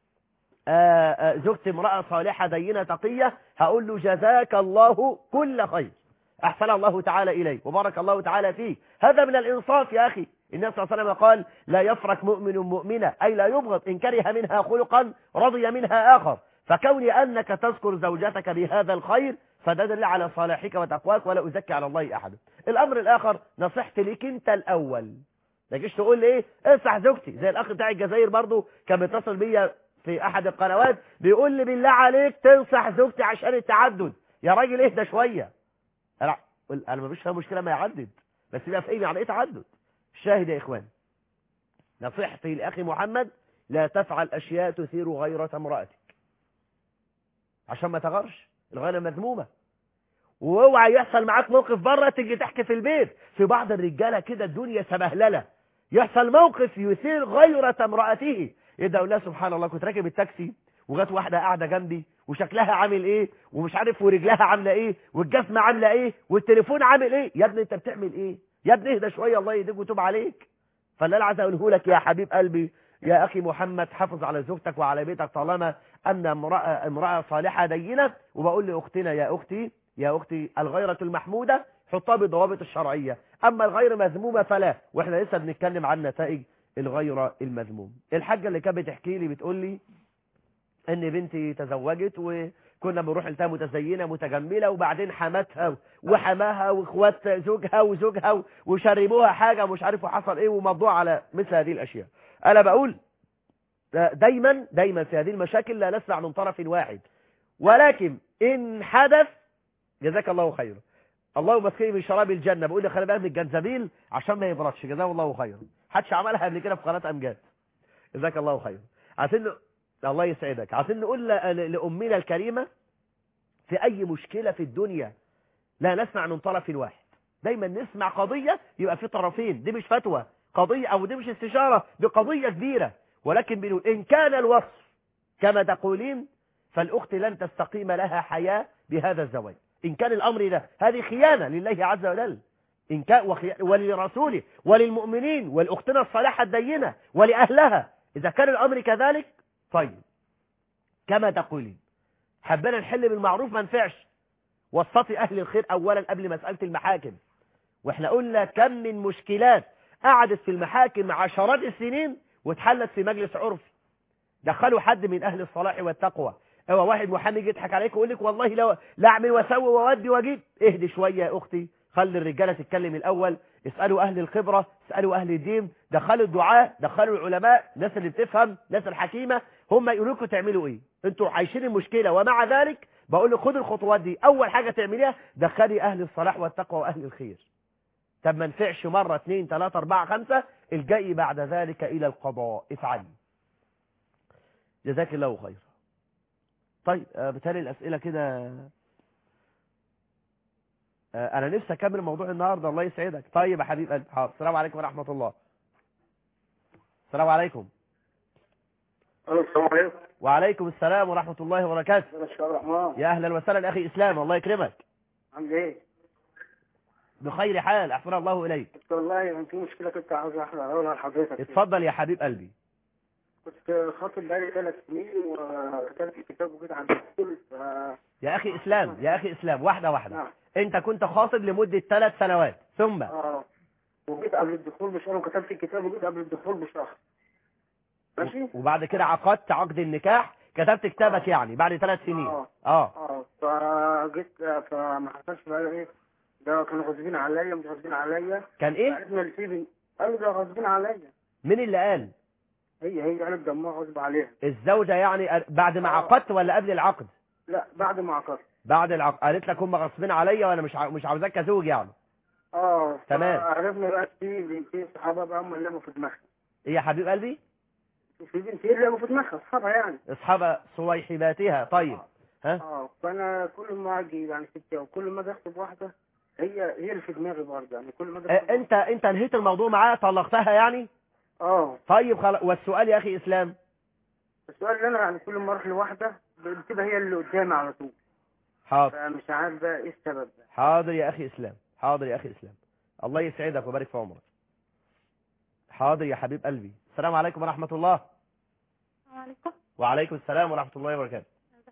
آه، آه، زوجتي امرأة صالحة دينة تقية هقول له جزاك الله كل خير أحسن الله تعالى إليه وبارك الله تعالى فيه هذا من الإنصاف يا أخي النبي صلى الله عليه وسلم قال لا يفرك مؤمن مؤمنة أي لا يبغض إن كره منها خلقا رضي منها آخر فكون أنك تذكر زوجتك بهذا الخير فده دل على صلاحك وتقواك ولا أزكي على الله أحدا الأمر الآخر نصيحتي ليك أنت الأول ما تجيش تقول لي ايه انصح زوجتي زي الاخ بتاع الجزائر برضو كان بيتصل بيا في احد القنوات بيقول لي بالله عليك تنصح زوجتي عشان التعدد يا راجل اهدى شويه انا انا ما فيش فيها مشكله ما يعدد بس يبقى في ايه يعني ايه تعدد الشاهد يا اخوان نصيحتي لاخي محمد لا تفعل اشياء تثير غيرة امرأتك عشان ما تغرش الغيرة مذمومة واوعى يحصل معاك موقف بره تيجي تحكي في البيت في بعض الرجاله كده الدنيا سبهلله يحصل موقف يثير غيرة امرأته يبدا يقول لها سبحان الله كنت راكب التاكسي وجت واحده قاعده جنبي وشكلها عامل ايه ومش عارف ورجلها عامله ايه والجسمه عامله ايه والتليفون عامل ايه يا ابني انت بتعمل ايه يا ابني اهدى شويه الله يهديك وتوب عليك فاللي انا عايز اقوله لك يا حبيب قلبي يا اخي محمد حافظ على زوجتك وعلى بيتك طالما ان امراه امراه صالحه دينه وبقول لاختنا يا اختي يا أختي الغيرة المحمودة حطها بالضوابط الشرعية أما الغير مذمومة فلا وإحنا لسه بنتكلم عن نتائج الغيرة المذموم الحاجة اللي كانت بتحكي لي بتقول لي ان بنتي تزوجت وكنا بنروح لها متزينه متجمله وبعدين حماتها وحماها واخوات زوجها وزوجها وشربوها حاجه مش عارف حصل ايه وموضوع على مثل هذه الاشياء انا بقول دايما دايما في هذه المشاكل لا نسمع من طرف واحد ولكن ان حدث جزاك الله خيرا اللهم اسقني من شراب الجنه بقول لي خلي بالك من الجنزبيل عشان ما يبردش جزاه الله خيرا محدش عملها قبل كده في قناه امجاد جزاك الله خيرا عايزين ن- الله يسعدك عايزين نقول ل- ل- لامنا الكريمه في اي مشكله في الدنيا لا نسمع من طرف واحد دايما نسمع قضيه يبقى في طرفين دي مش فتوى قضيه او دي مش استشاره دي قضيه كبيره ولكن بنقول ان كان الوصف كما تقولين فالاخت لن تستقيم لها حياه بهذا الزواج إن كان الأمر ده هذه خيانة لله عز وجل إن كان وخي... ولرسوله وللمؤمنين والأختنا الصالحة الدينة ولأهلها إذا كان الأمر كذلك طيب كما تقولين حبنا نحل بالمعروف ما نفعش وسطي أهل الخير أولا قبل مسألة المحاكم وإحنا قلنا كم من مشكلات قعدت في المحاكم عشرات السنين واتحلت في مجلس عرفي دخلوا حد من أهل الصلاح والتقوى هو واحد محامي يجي يضحك عليك ويقول لك والله لو لا اعمل واسوي واودي واجيب اهدي شويه يا اختي خلي الرجاله تتكلم الاول اسالوا اهل الخبره اسالوا اهل الدين دخلوا الدعاء دخلوا العلماء الناس اللي بتفهم الناس الحكيمه هم يقولوا لكم تعملوا ايه انتوا عايشين المشكله ومع ذلك بقول لك خد الخطوات دي اول حاجه تعمليها دخلي اهل الصلاح والتقوى واهل الخير طب ما نفعش مره اثنين ثلاثه اربعه خمسه الجاي بعد ذلك الى القضاء افعلي جزاك الله خيرا طيب آه، بالتالي الأسئلة كده آه، أنا نفسي أكمل موضوع النهاردة الله يسعدك طيب يا حبيب قلبي حاضر السلام عليكم ورحمة الله السلام عليكم السلام عليكم وعليكم السلام ورحمة الله وبركاته يا شباب الرحمن يا أهلا وسهلا أخي إسلام الله يكرمك عامل ايه؟ بخير حال أحسن الله إليك قلت والله يعني في مشكلة كنت عاوز اقولها لحضرتك اتفضل يا حبيب قلبي كنت خاطب بقالي ثلاث سنين وكتبت كتاب وكده عن الدكتور ف يا أخي إسلام يا أخي إسلام واحدة واحدة نعم أنت كنت خاطب لمدة ثلاث سنوات ثم اه وجيت قبل الدخول بشهر وكتبت الكتاب وجيت قبل الدخول بشهر ماشي؟ وبعد كده عقدت عقد النكاح كتبت كتابك يعني بعد ثلاث سنين اه اه اه فجيت فما حصلش بقى ايه ده كانوا غاصبين عليا مش غاصبين عليا كان ايه عرفنا اللي فيه قالوا ده غاصبين عليا مين اللي قال هي هي قالت دمها غصب عليها الزوجة يعني بعد ما آه. عقدت ولا قبل العقد لا بعد ما عقدت بعد العقد قالت لك هم غصبين عليا وانا مش ع... مش عاوزاك كزوج يعني اه تمام. عرفنا بقى في بنتين صحابة بقى هم اللي لعبوا في دماغها ايه يا حبيب قلبي في بنتين لعبوا في دماغها اصحابها يعني اصحاب صويحباتها طيب ها اه فانا كل ما اجي يعني ستة وكل ما اجي اخطب واحده هي هي اللي في دماغي برضه يعني كل ما اجي آه، أخطب انت انت انهيت الموضوع معاها طلقتها يعني اه طيب خلاص والسؤال يا اخي اسلام السؤال اللي انا يعني كل ما اروح لواحده بتبقى هي اللي قدامي على طول حاضر فمش عارف بقى ايه السبب ده حاضر يا اخي اسلام حاضر يا اخي اسلام الله يسعدك ويبارك في عمرك حاضر يا حبيب قلبي السلام عليكم ورحمة الله عليكم وعليكم السلام ورحمة الله وبركاته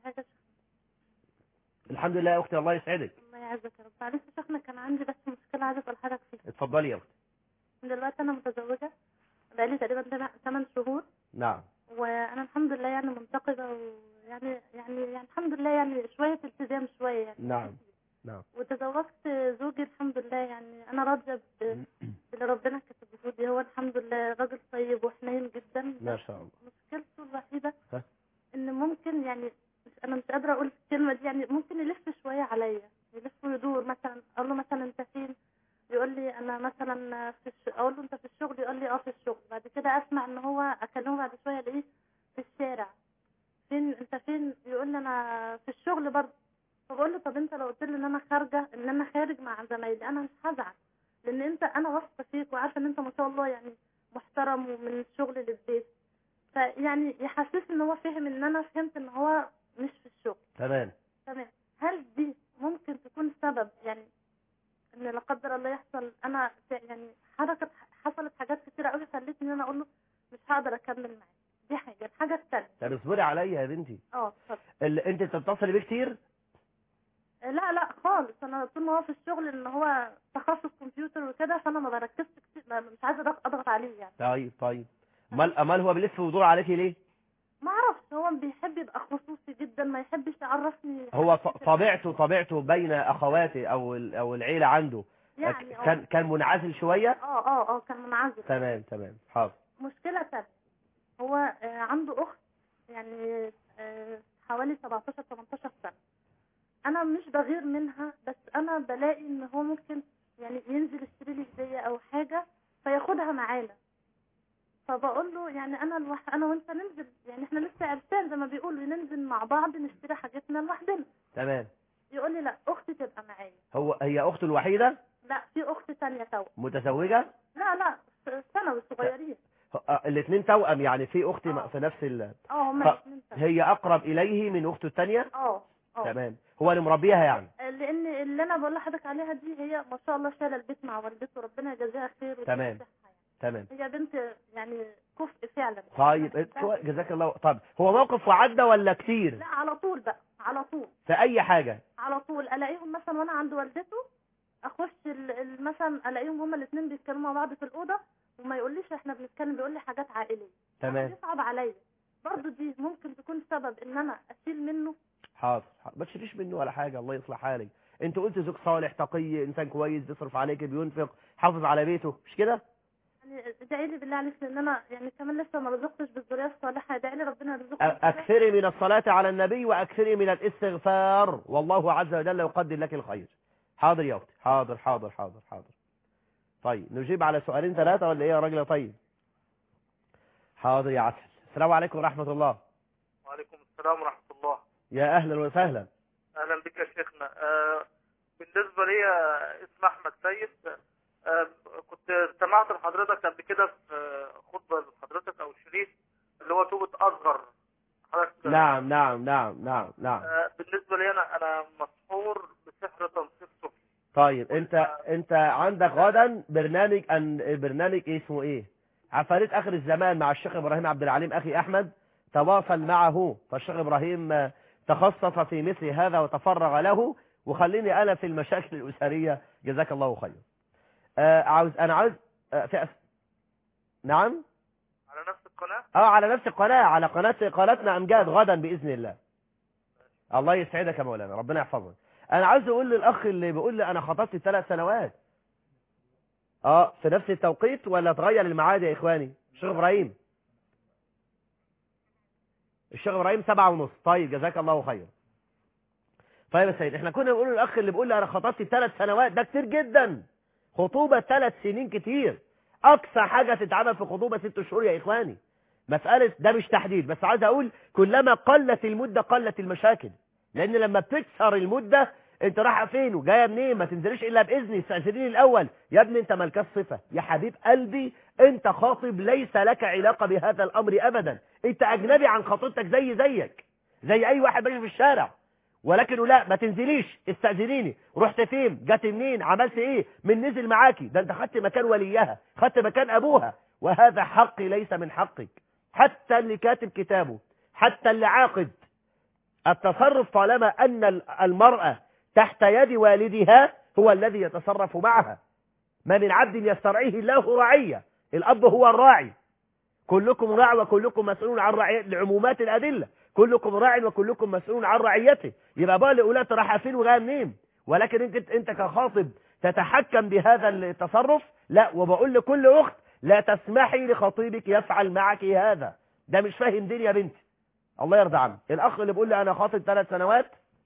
الحمد لله يا اختي الله يسعدك الله يعزك يا رب معلش يا شيخنا كان عندي بس مشكلة عايزة أسأل حضرتك فيها اتفضلي يا اختي دلوقتي أنا متزوجة بقالي تقريبا 8 شهور نعم وأنا الحمد لله يعني منتقبة ويعني يعني يعني الحمد لله يعني شوية التزام شوية يعني نعم نعم وتزوجت زوجي الحمد لله يعني أنا راضية ب- باللي ربنا كتبه لي هو الحمد لله راجل طيب وحنين جدا ما شاء الله مشكلته الوحيدة ها؟ ان ممكن يعني مش انا مش قادرة اقول الكلمة دي يعني ممكن يلف شوية عليا يلف ويدور مثلا اقول له مثلا انت فين يقول لي انا مثلا في الش... اقول له انت في الشغل يقول لي اه في الشغل بعد كده اسمع ان هو اكلمه بعد شوية الاقيه في الشارع فين انت فين يقول لي انا في الشغل برضه فبقول له طب انت لو قلت لي ان انا خارجة ان انا خارج مع زمايلي انا مش هزعل لان انت انا واثقة فيك وعارفة ان انت ما شاء الله يعني محترم ومن الشغل للبيت فيعني يحسسني ان هو فهم ان انا فهمت ان هو مش في الشغل تمام تمام هل دي ممكن تكون سبب يعني ان لا قدر الله يحصل انا في- يعني حركه حصلت حاجات كتيره قوي خلتني ان انا اقول له مش هقدر اكمل معاه دي حاجه الحاجه الثانيه طب اصبري عليا يا بنتي اه اتفضل ال... انت بتتصلي بيه كتير لا لا خالص انا طول ما هو في الشغل ان هو تخصص كمبيوتر وكده فانا ما بركزش كتير ما- مش عايزه أضغط- اضغط عليه يعني طيب طيب امال امال هو بيلف ويدور عليكي ليه ما اعرفش هو بيحب يبقى خصوصي جدا ما يحبش يعرفني هو حاجات ط- كتير. طبيعته طبيعته بين اخواته او ال... او العيله عنده يعني اه كان كان منعزل شويه اه اه اه كان منعزل تمام تمام حاضر مشكلة تانية هو آه، عنده أخت يعني آه، حوالي 17 18 سنة أنا مش بغير منها بس أنا بلاقي إن هو ممكن يعني ينزل يشتري لي هدية أو حاجة فياخدها معانا فبقول له يعني أنا الوح... أنا وأنت ننزل يعني إحنا لسه عرسان زي ما بيقولوا ننزل مع بعض نشتري حاجتنا لوحدنا تمام يقول لي لا أختي تبقى معايا هو هي اخته الوحيده لا في أخت تانية تو متزوجه لا لا ثانوي صغيرين الاثنين توأم يعني في اختي آه. في نفس ال... اه هما ف- الاثنين ثانوي. هي اقرب اليه من اخته الثانيه اه اه تمام هو اللي مربيها يعني لان اللي انا بقول لحضرتك عليها دي هي ما شاء الله شايله البيت مع والدته ربنا يجازيها خير ويديها تمام. الصحة تمام يعني. هي بنت يعني كفء فعلا طيب إنت- كويس، جزاك الله طب هو موقف وعدى ولا كتير لا على طول بقى على طول في اي حاجه على طول الاقيهم مثلا وانا عند والدته اخش ال- ال- مثلا الاقيهم هما الاثنين بيتكلموا مع بعض في الاوضه وما يقوليش احنا بنتكلم بيقول لي حاجات عائليه تمام بيصعب عليا برضه دي ممكن تكون سبب ان انا اشيل منه حاضر حاضر. ما تشيليش منه ولا حاجه الله يصلح حالك انت قلت زوج صالح تقي انسان كويس بيصرف عليك بينفق حافظ على بيته مش كده يعني ادعي لي بالله عليك لان انا يعني كمان لسه ما رزقتش بالذريه الصالحه ادعي لي ربنا يرزقني أ- بالذرية. اكثري من الصلاه على النبي واكثري من الاستغفار والله عز وجل يقدر لك الخير حاضر يا اختي حاضر حاضر حاضر حاضر طيب نجيب على سؤالين ثلاثه ولا ايه يا راجل طيب حاضر يا عسل السلام عليكم ورحمه الله وعليكم السلام ورحمة الله يا اهلا وسهلا أهلا بك يا شيخنا آه، بالنسبة لي آه، اسم أحمد سيد آه، كنت سمعت لحضرتك قبل كده في آه، خطبة لحضرتك أو شريف اللي هو توبة أصغر حضرتك نعم نعم نعم نعم نعم آه، بالنسبة لي أنا أنا مسحور بسحر تنصيف سفلي طيب انت انت عندك غدا برنامج ان برنامج اسمه ايه عفاريت اخر الزمان مع الشيخ ابراهيم عبد العليم اخي احمد تواصل معه فالشيخ ابراهيم آه، تخصص في مثل هذا وتفرغ له وخليني انا في المشاكل الاسريه جزاك الله خير آه عاوز انا عاوز آه في أس... نعم على نفس القناة اه على نفس القناه على قناه قناتنا امجاد غدا باذن الله الله يسعدك يا مولانا ربنا يحفظك انا عاوز اقول للاخ اللي بيقول لي انا خطبت ثلاث سنوات اه في نفس التوقيت ولا تغير الميعاد يا اخواني الشيخ ابراهيم الشيخ ابراهيم سبعة ونص طيب جزاك الله خير طيب يا سيد احنا كنا بنقول للاخ اللي بيقول لي انا خطبت ثلاث سنوات ده كتير جدا خطوبة ثلاث سنين كتير اقصى حاجة تتعمل في خطوبة ست شهور يا اخواني مسألة ده مش تحديد بس عايز اقول كلما قلت المدة قلت المشاكل لان لما بتكسر المدة انت رايحه فين وجايه منين ما تنزليش الا باذني استاذنيني الاول يا ابني انت مالكاش صفه يا حبيب قلبي انت خاطب ليس لك علاقه بهذا الامر ابدا انت اجنبي عن خطيبتك زي زيك زي اي واحد ماشي في الشارع ولكن لا ما تنزليش استاذنيني رحت فين جت منين عملت ايه من نزل معاكي ده انت خدت مكان وليها خدت مكان ابوها وهذا حقي ليس من حقك حتى اللي كاتب كتابه حتى اللي عاقد التصرف طالما ان المراه تحت يد والدها هو الذي يتصرف معها ما من عبد يسترعيه الله رعية الأب هو الراعي كلكم راع وكلكم مسؤول عن رعية لعمومات الأدلة كلكم راع وكلكم مسؤول عن رعيته يبقى بقى لأولاد راح فين وجايه منين ولكن انت انت كخاطب تتحكم بهذا التصرف لا وبقول لكل أخت لا تسمحي لخطيبك يفعل معك هذا ده مش فاهم دين يا بنتي الله يرضى عنه الأخ اللي بيقول لي أنا خاطب ثلاث سنوات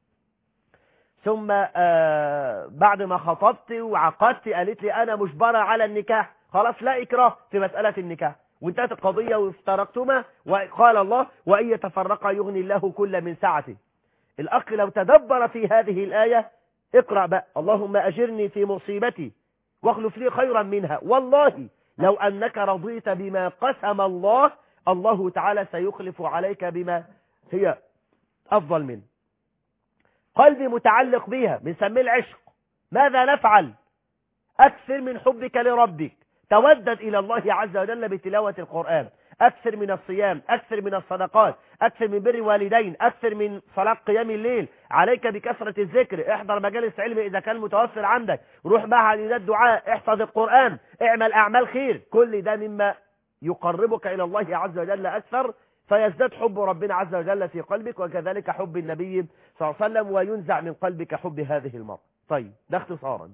ثم آه بعد ما خطبت وعقدت قالت لي انا مجبرة على النكاح خلاص لا اكراه في مسألة النكاح وانتهت القضية وافترقتما وقال الله وان يتفرقا يغني الله كل من سعته الاخ لو تدبر في هذه الآية اقرأ بقى اللهم اجرني في مصيبتي واخلف لي خيرا منها والله لو انك رضيت بما قسم الله الله تعالى سيخلف عليك بما هي افضل منه قلبي متعلق بها بنسميه العشق ماذا نفعل أكثر من حبك لربك تودد إلى الله عز وجل بتلاوة القرآن أكثر من الصيام أكثر من الصدقات أكثر من بر والدين أكثر من صلاة قيام الليل عليك بكثرة الذكر احضر مجالس علم إذا كان متوفر عندك روح معها لذات الدعاء احفظ القرآن اعمل أعمال خير كل ده مما يقربك إلى الله عز وجل أكثر فيزداد حب ربنا عز وجل في قلبك وكذلك حب النبي صلى الله عليه وسلم وينزع من قلبك حب هذه المرأة طيب ده اختصارا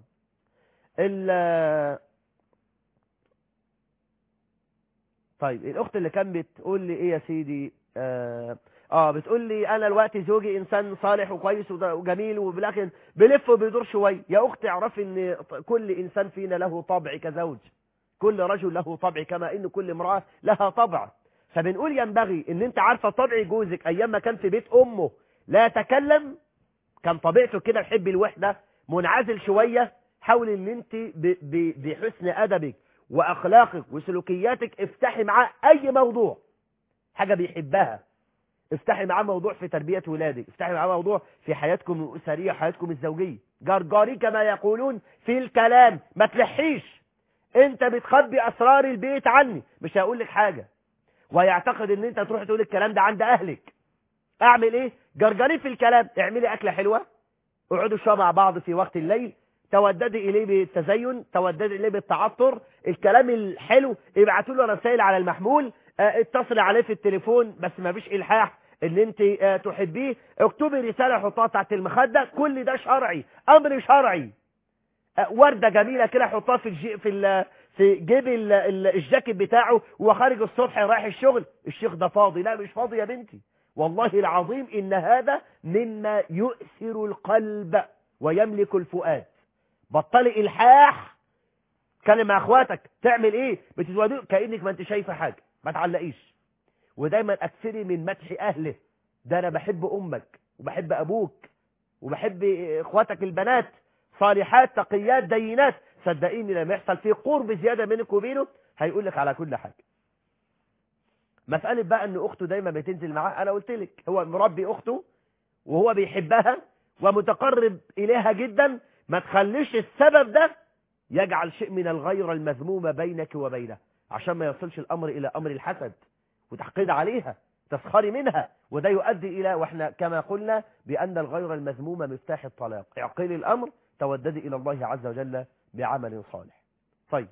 طيب الاخت اللي كان بتقول لي ايه يا سيدي اه, آه بتقول لي انا الوقت زوجي انسان صالح وكويس وجميل ولكن بلف وبيدور شويه يا اختي اعرفي ان كل انسان فينا له طبع كزوج كل رجل له طبع كما ان كل امراه لها طبع فبنقول ينبغي ان انت عارفه طبع جوزك ايام ما كان في بيت امه لا يتكلم كان طبيعته كده يحب الوحده منعزل شويه حاول ان انت بحسن ادبك واخلاقك وسلوكياتك افتحي معاه اي موضوع حاجه بيحبها افتحي معاه موضوع في تربيه ولادك افتحي معاه موضوع في حياتكم الاسريه حياتكم الزوجيه جرجاري كما يقولون في الكلام ما تلحيش انت بتخبي اسرار البيت عني مش هقول لك حاجه ويعتقد ان انت تروح تقول الكلام ده عند اهلك اعمل ايه جرجري في الكلام اعملي اكله حلوه اقعدوا شويه مع بعض في وقت الليل توددي اليه بالتزين توددي اليه بالتعطر الكلام الحلو ابعتوا له رسائل على المحمول اه اتصلي عليه في التليفون بس ما فيش الحاح ان انت اه تحبيه اكتبي رساله حطها تحت المخده كل ده شرعي امر شرعي اه ورده جميله كده حطها في الجي في ال في جيب ال ال الجاكيت بتاعه وخارج الصبح رايح الشغل الشيخ ده فاضي لا مش فاضي يا بنتي والله العظيم ان هذا مما يؤثر القلب ويملك الفؤاد بطلي الحاح كلم مع اخواتك تعمل ايه بتزوديه كانك ما انت شايفه حاجه ما تعلقيش ودايما اكثري من مدح اهله ده انا بحب امك وبحب ابوك وبحب اخواتك البنات صالحات تقيات دينات صدقيني لما يحصل فيه قرب زياده بينك وبينه هيقول لك على كل حاجه مساله بقى ان اخته دايما بتنزل معاه انا قلت لك هو مربي اخته وهو بيحبها ومتقرب اليها جدا ما تخليش السبب ده يجعل شيء من الغيرة المذمومة بينك وبينه عشان ما يصلش الأمر إلى أمر الحسد وتحقيد عليها تسخري منها وده يؤدي إلى وإحنا كما قلنا بأن الغيرة المذمومة مفتاح الطلاق اعقلي الأمر توددي إلى الله عز وجل بعمل صالح طيب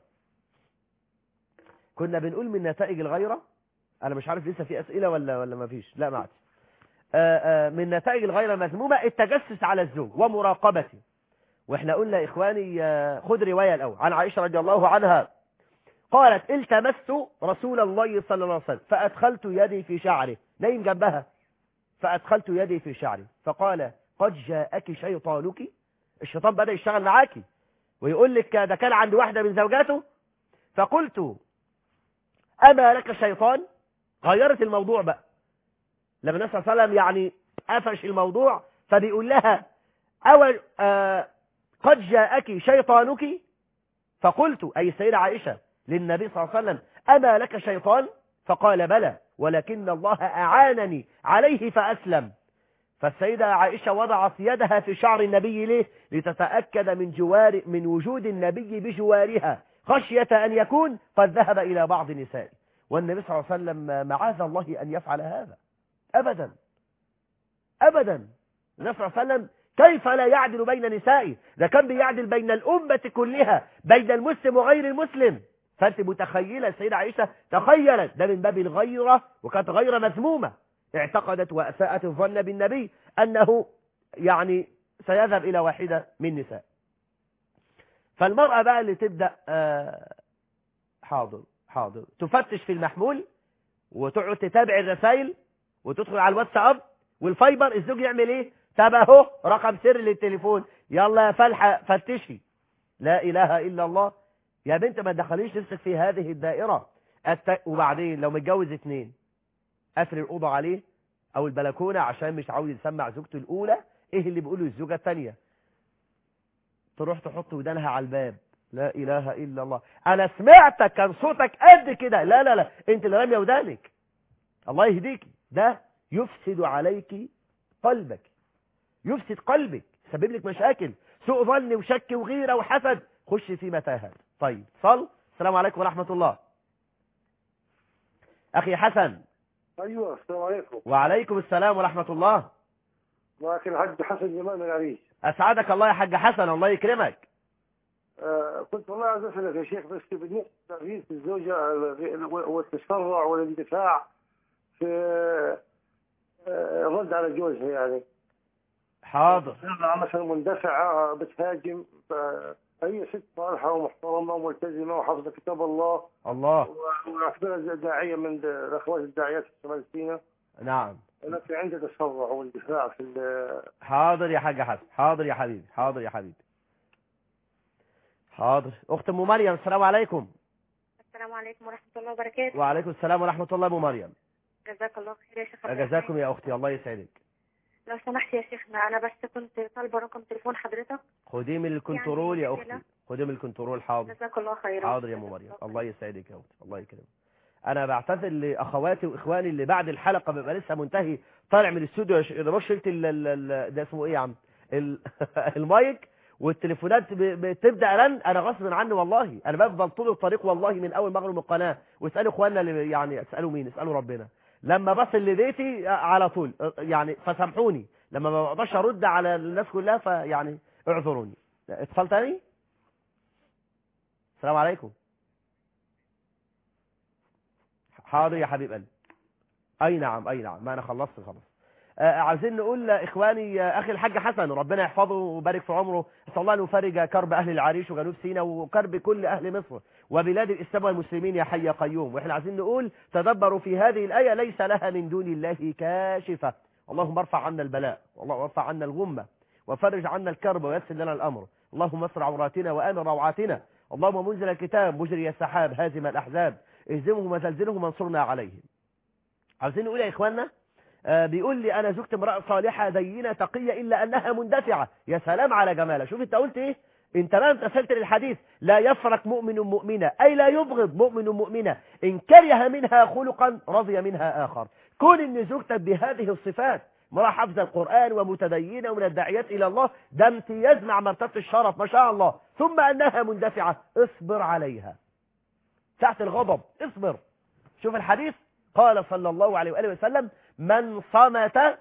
كنا بنقول من نتائج الغيرة أنا مش عارف لسه في أسئلة ولا ولا ما فيش لا ما عادش من نتائج الغيرة المذمومة التجسس على الزوج ومراقبته واحنا قلنا اخواني خد رواية الاول عن عائشة رضي الله عنها قالت التمست رسول الله صلى الله عليه وسلم فادخلت يدي في شعره نايم جنبها فادخلت يدي في شعري فقال قد جاءك شيطانك الشيطان بدأ يشتغل معاكي ويقول لك ده كان عند واحدة من زوجاته فقلت أما لك شيطان غيرت الموضوع بقى لما النبي صلى الله عليه وسلم يعني قفش الموضوع فبيقول لها أول آه قد جاءك شيطانك فقلت أي السيدة عائشة للنبي صلى الله عليه وسلم أما لك شيطان فقال بلى ولكن الله أعانني عليه فأسلم فالسيدة عائشة وضعت يدها في شعر النبي ليه لتتأكد من جوار من وجود النبي بجوارها خشية أن يكون قد ذهب إلى بعض نسائه والنبي صلى الله عليه وسلم معاذ الله أن يفعل هذا أبدا أبدا النبي صلى الله عليه وسلم كيف لا يعدل بين نسائه ده كان بيعدل بين الأمة كلها بين المسلم وغير المسلم فأنت متخيلة السيدة عائشة تخيلت ده من باب الغيرة وكانت غيرة مذمومة اعتقدت وأساءت الظن بالنبي أنه يعني سيذهب إلى واحدة من نساء فالمرأة بقى اللي تبدأ آه حاضر حاضر تفتش في المحمول وتقعد تتابع الرسائل وتدخل على الواتساب والفايبر الزوج يعمل ايه طب اهو رقم سر للتليفون يلا يا فلحة فتشي لا اله الا الله يا بنت ما تدخليش نفسك في هذه الدائرة الت... وبعدين لو متجوز اتنين قفل الأوضة عليه أو البلكونة عشان مش عاوز يسمع زوجته الأولى إيه اللي بيقوله الزوجة الثانية تروح تحط ودانها على الباب لا إله إلا الله أنا سمعتك كان صوتك قد كده لا لا لا أنت اللي رامية ودانك الله يهديك ده يفسد عليك قلبك يفسد قلبك سبب لك مشاكل سوء ظن وشك وغيرة وحسد خش في متاهات طيب صل السلام عليكم ورحمة الله أخي حسن ايوه السلام عليكم وعليكم السلام ورحمة الله معك الحاج حسن جمال من العريش أسعدك الله يا حاج حسن الله يكرمك آه كنت والله عايز اسالك يا شيخ بس بالنسبه لتغيير الزوجه آه، والتسرع والاندفاع في آه، الرد على جوزها يعني حاضر مثلا مندفعه بتهاجم آه، هي ست صالحه ومحترمه وملتزمه وحافظه كتاب الله الله واعتبرها داعيه من الاخوات الداعيات في شمال سيناء نعم لكن عندها تسرع واندفاع في ال- حاضر يا حاج حسن حاضر يا حبيبي حاضر يا حبيبي حاضر أخت أم مريم السلام عليكم السلام عليكم ورحمة الله وبركاته وعليكم السلام ورحمة الله أم مريم جزاك الله خير يا شيخ عبد جزاكم الرحمن. يا أختي الله يسعدك لو سمحت يا شيخنا أنا بس كنت طالبة رقم تليفون حضرتك خدي من الكنترول يا مشكلة. أختي خدي من الكنترول حاضر جزاك الله خيرا حاضر يا ام مريم الله يسعدك يا اختي الله يكرمك انا بعتذر لاخواتي واخواني اللي بعد الحلقه بيبقى لسه منتهي طالع من الاستوديو يا ده بص شلت ال- ال- ال- ده اسمه ايه يا عم ال- المايك والتليفونات ب- بتبدا رن انا غصب عني والله انا بفضل طول الطريق والله من اول ما اغلق القناه واسالوا اخواننا اللي يعني اسالوا مين اسالوا ربنا لما بصل لبيتي على طول يعني فسامحوني لما ما بقدرش ارد على الناس كلها فيعني اعذروني اتصال تاني السلام عليكم حاضر يا حبيب قلبي اي نعم اي نعم ما انا خلصت خلاص آه عايزين نقول لاخواني آه، اخي الحاج حسن ربنا يحفظه ويبارك في عمره اسال الله ان يفرج كرب اهل العريش وجنوب سيناء وكرب كل اهل مصر وبلاد الاسلام والمسلمين يا حي يا قيوم واحنا عايزين نقول تدبروا في هذه الايه ليس لها من دون الله كاشفه اللهم ارفع عنا البلاء اللهم ارفع عنا الغمه وفرج عنا الكرب ويسر لنا الامر اللهم استر عوراتنا وامن روعاتنا اللهم منزل الكتاب مجري السحاب هازم الاحزاب اهزمهم وزلزلهم وانصرنا عليهم عاوزين نقول يا اخواننا آه بيقول لي انا زوجتي امراه صالحه دينه تقيه الا انها مندفعه يا سلام على جمالها شوف انت قلت ايه انت ما امتثلت للحديث لا يفرق مؤمن مؤمنة اي لا يبغض مؤمن مؤمنة ان كره منها خلقا رضي منها اخر كون ان زوجتك بهذه الصفات امرأة حافظة القرآن ومتدينة ومن الداعيات إلى الله ده امتياز مع مرتبة الشرف ما شاء الله ثم أنها مندفعة اصبر عليها تحت الغضب اصبر شوف الحديث قال صلى الله عليه وآله وسلم من صمت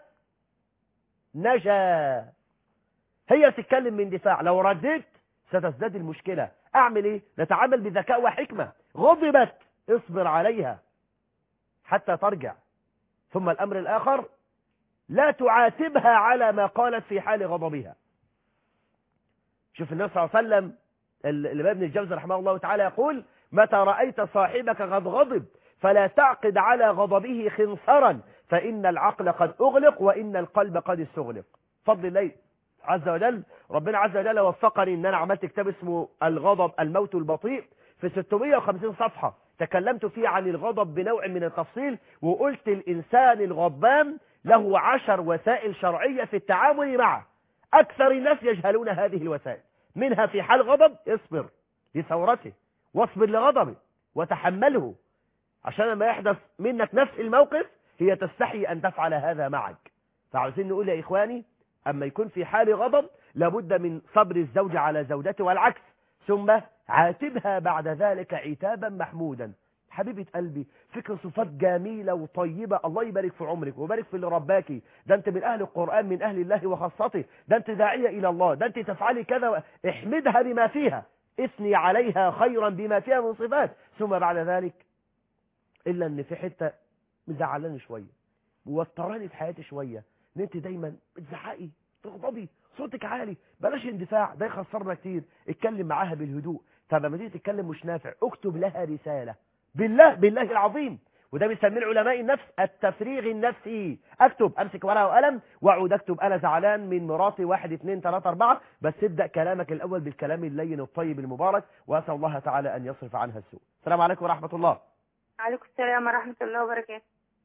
نجا هي تتكلم من دفاع لو رديت ستزداد المشكلة اعمل ايه نتعامل بذكاء وحكمة غضبت اصبر عليها حتى ترجع ثم الامر الاخر لا تعاتبها على ما قالت في حال غضبها شوف النبي صلى الله عليه وسلم الإمام ابن الجوزي رحمه الله تعالى يقول متى رأيت صاحبك قد غضب فلا تعقد على غضبه خنصرا فإن العقل قد أغلق وإن القلب قد استغلق فضل الله عز وجل ربنا عز وجل وفقني ان انا عملت كتاب اسمه الغضب الموت البطيء في 650 صفحة تكلمت فيه عن الغضب بنوع من التفصيل وقلت الانسان الغضبان له عشر وسائل شرعية في التعامل معه اكثر الناس يجهلون هذه الوسائل منها في حال غضب اصبر لثورته واصبر لغضبه وتحمله عشان لما يحدث منك نفس الموقف هي تستحي أن تفعل هذا معك فعاوزين نقول يا إخواني أما يكون في حال غضب لابد من صبر الزوج على زوجته والعكس ثم عاتبها بعد ذلك عتابا محمودا حبيبة قلبي فكر صفات جميلة وطيبة الله يبارك في عمرك ويبارك في اللي رباكي ده انت من اهل القرآن من اهل الله وخاصته ده انت داعية الى الله ده انت تفعلي كذا و- احمدها بما فيها اثني عليها خيرا بما فيها من صفات ثم بعد ذلك الا ان في حته مزعلاني شويه ووتراني في حياتي شويه ان انت دايما بتزعقي تغضبي صوتك عالي بلاش اندفاع ده يخسرنا كتير اتكلم معاها بالهدوء طب لما تيجي تتكلم مش نافع اكتب لها رساله بالله بالله العظيم وده بيسميه علماء النفس التفريغ النفسي اكتب امسك ورقه وقلم واقعد اكتب انا زعلان من مراتي واحد اتنين تلاته اربعه بس ابدا كلامك الاول بالكلام اللين الطيب المبارك واسال الله تعالى ان يصرف عنها السوء السلام عليكم ورحمه الله عليكم السلام ورحمة الله وبركاته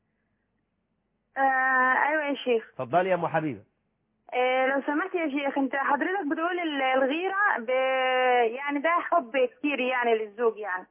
آه أيوة يا شيخ اتفضلي يا ام حبيبه آه لو سمحت يا شيخ أنت حضرتك بتقول ال- الغيرة ب... يعني ده حب كتير يعني للزوج يعني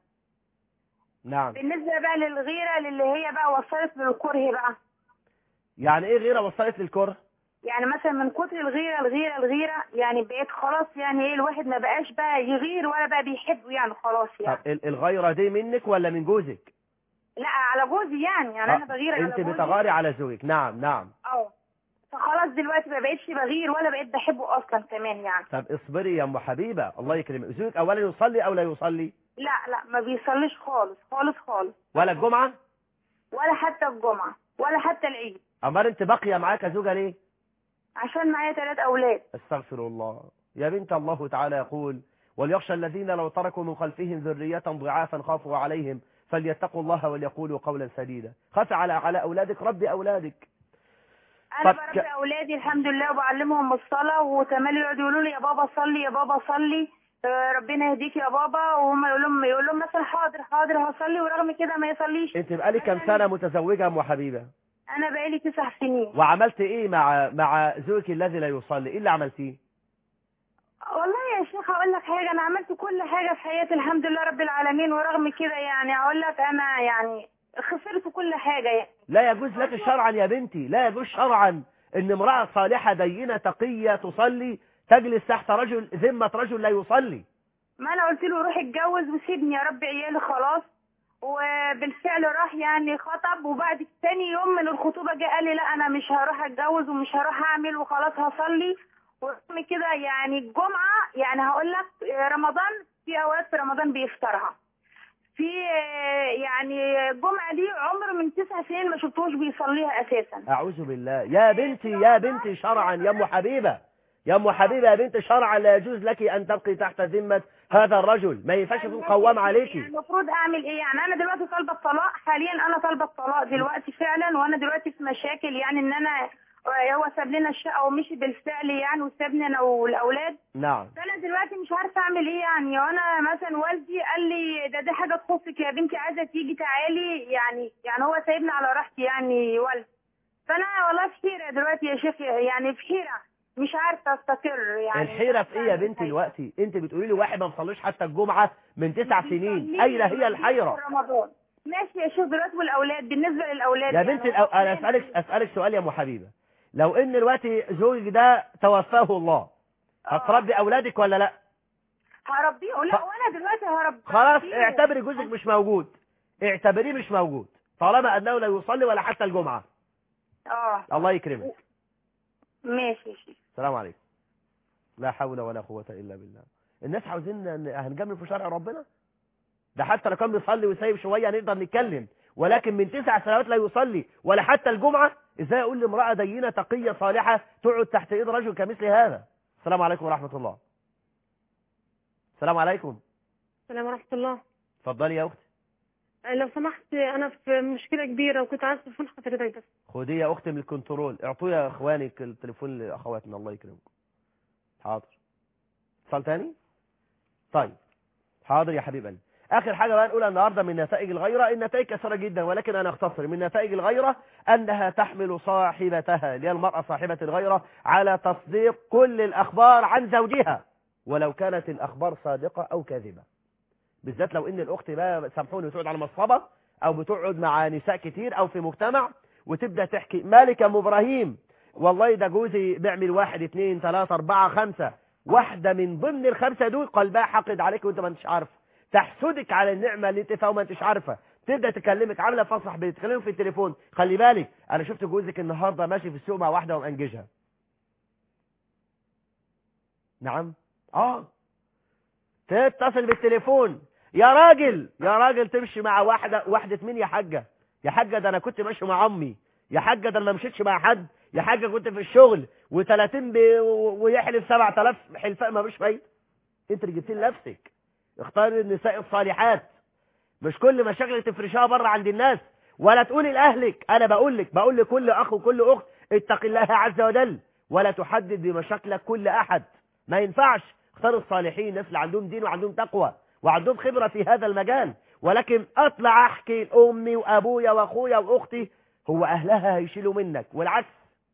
نعم بالنسبة بقى للغيرة للي هي بقى وصلت للكره بقى يعني ايه غيره وصلت للكره يعني مثلا من كتر الغيرة الغيرة الغيرة يعني بقيت خلاص يعني ايه الواحد ما بقاش بقى يغير ولا بقى بيحبه يعني خلاص يعني طب ال- الغيره دي منك ولا من جوزك لا على جوزي يعني يعني انا بغير على انت جوزي بتغاري على زوجك نعم نعم اه فخلاص دلوقتي ما بقتش بغير ولا بقيت بحبه اصلا كمان يعني طب اصبري يا ام حبيبه الله يكرمك زوجك اولا يصلي او لا يصلي لا لا ما بيصليش خالص خالص خالص ولا الجمعه ولا حتى الجمعة ولا حتى العيد امال انت باقيه معاك زوجه ليه عشان معايا ثلاث اولاد استغفر الله يا بنت الله تعالى يقول وليخشى الذين لو تركوا من خلفهم ذرية ضعافا خافوا عليهم فليتقوا الله وليقولوا قولا سديدا خاف على على اولادك ربي اولادك انا طب ك- بربي اولادي الحمد لله وبعلمهم الصلاة وتملي يقعدوا يقولوا لي يا بابا صلي يا بابا صلي آه، ربنا يهديك يا بابا وهم يقول لهم يقول لهم مثلا حاضر حاضر هصلي ورغم كده ما يصليش انت بقالك كام سنه متزوجه يا ام حبيبه انا بقالي تسع سنين وعملت ايه مع مع زوجك الذي لا يصلي ايه اللي عملتيه والله يا شيخ هقول لك حاجه انا عملت كل حاجه في حياتي الحمد لله رب العالمين ورغم كده يعني هقول لك انا يعني خسرت كل حاجه يعني لا يجوز لك شرعا يا بنتي لا يجوز شرعا ان امرأة صالحة دينة تقية تصلي تجلس تحت رجل ذمة رجل لا يصلي ما انا قلت له روح اتجوز وسيبني يا رب عيالي خلاص وبالفعل راح يعني خطب وبعد تاني يوم من الخطوبه جه قال لي لا انا مش هروح اتجوز ومش هروح اعمل وخلاص هصلي ورغم كده يعني الجمعه يعني هقول لك رمضان في اوقات في رمضان بيفطرها في آه، يعني الجمعه دي عمر من تسع سنين ما شفتوش بيصليها اساسا اعوذ بالله يا بنتي يا بنتي شرعا يا ام حبيبة يا ام حبيبة يا بنت شرعا لا يجوز لك ان تبقي تحت ذمة هذا الرجل ما ينفعش يكون قوام عليكي يعني المفروض اعمل ايه يعني انا دلوقتي طالبه الطلاق حاليا انا طالبه الطلاق دلوقتي فعلا وانا دلوقتي في مشاكل يعني ان انا هو ساب لنا الشقه ومشي بالفعل يعني وسابني انا والاولاد نعم فانا دلوقتي مش عارفه اعمل ايه يعني وانا مثلا والدي قال لي ده دي حاجه تخصك يا بنتي عايزه تيجي تعالي يعني يعني هو سايبني على راحتي يعني والدي فانا والله في حيره دلوقتي يا شيخ يعني في حيره مش عارفه استقر يعني الحيرة في ايه يا بنتي دلوقتي انت بتقولي لي واحد ما مصليش حتى الجمعة من تسع سنين اين هي الحيرة في رمضان ماشي يا شيخ دلوقتي والاولاد بالنسبه للاولاد يا يعني بنتي الأو... انا اسالك اسالك سؤال يا ام حبيبه لو ان دلوقتي زوجك ده توفاه الله هتربي اولادك ولا لا هربيه لا ف- وانا دلوقتي هربيه خلاص اعتبري جوزك مش موجود اعتبريه مش موجود طالما انه لا يصلي ولا حتى الجمعه اه الله يكرمك ماشي يا شيخ السلام عليكم لا حول ولا قوه الا بالله الناس عاوزين ن- هنجمل في شرع ربنا ده حتى لو كان بيصلي وسايب شويه نقدر نتكلم ولكن من تسع سنوات لا يصلي ولا حتى الجمعه ازاي اقول لامراه دينه تقيه صالحه تقعد تحت ايد رجل كمثل هذا السلام عليكم ورحمه الله السلام عليكم السلام ورحمة الله اتفضلي يا اختي لو سمحت أنا في مشكلة كبيرة وكنت عايز تليفون حضرتك بس خدي يا اختي من الكنترول اعطوا يا اخوانك التليفون لاخواتنا الله يكرمكم حاضر اتصال تاني طيب حاضر يا حبيب قلبي اخر حاجه بقى نقولها النهارده من نتائج الغيره النتائج كثيره جدا ولكن انا اختصر من نتائج الغيره انها تحمل صاحبتها اللي هي المراه صاحبه الغيره على تصديق كل الاخبار عن زوجها ولو كانت الاخبار صادقه او كاذبه بالذات لو ان الاخت بقى سامحوني بتقعد على مصطبه او بتقعد مع نساء كتير او في مجتمع وتبدا تحكي مالك يا ام ابراهيم والله ده جوزي بيعمل واحد اتنين تلاته اربعه خمسه واحده من ضمن الخمسه دول قلبها حقد عليك وانت ما انتش عارف تحسدك على النعمه اللي انت فيها وما انتش عارفه تبدا تكلمك عامله فصح بتتكلموا في التليفون خلي بالك انا شفت جوزك النهارده ماشي في السوق مع واحده ومأنججها نعم اه تتصل بالتليفون يا راجل يا راجل تمشي مع واحده واحده مين يا حاجه يا حاجه ده انا كنت ماشي مع امي يا حاجه ده انا ما مشيتش مع حد يا حاجه كنت في الشغل و30 بي... ويحلف 7000 حلفاء ما فيش فايده انت اللي جبتيه لنفسك اختار النساء الصالحات مش كل مشاكلك تفرشها بره عند الناس ولا تقولي لاهلك انا بقول لك بقول لكل اخ وكل اخت اتق الله عز وجل ولا تحدد بمشاكلك كل احد ما ينفعش اختار الصالحين الناس اللي عندهم دين وعندهم تقوى وعندهم خبرة في هذا المجال ولكن اطلع احكي لامي وابويا واخويا واختي هو اهلها هيشيلوا منك والعكس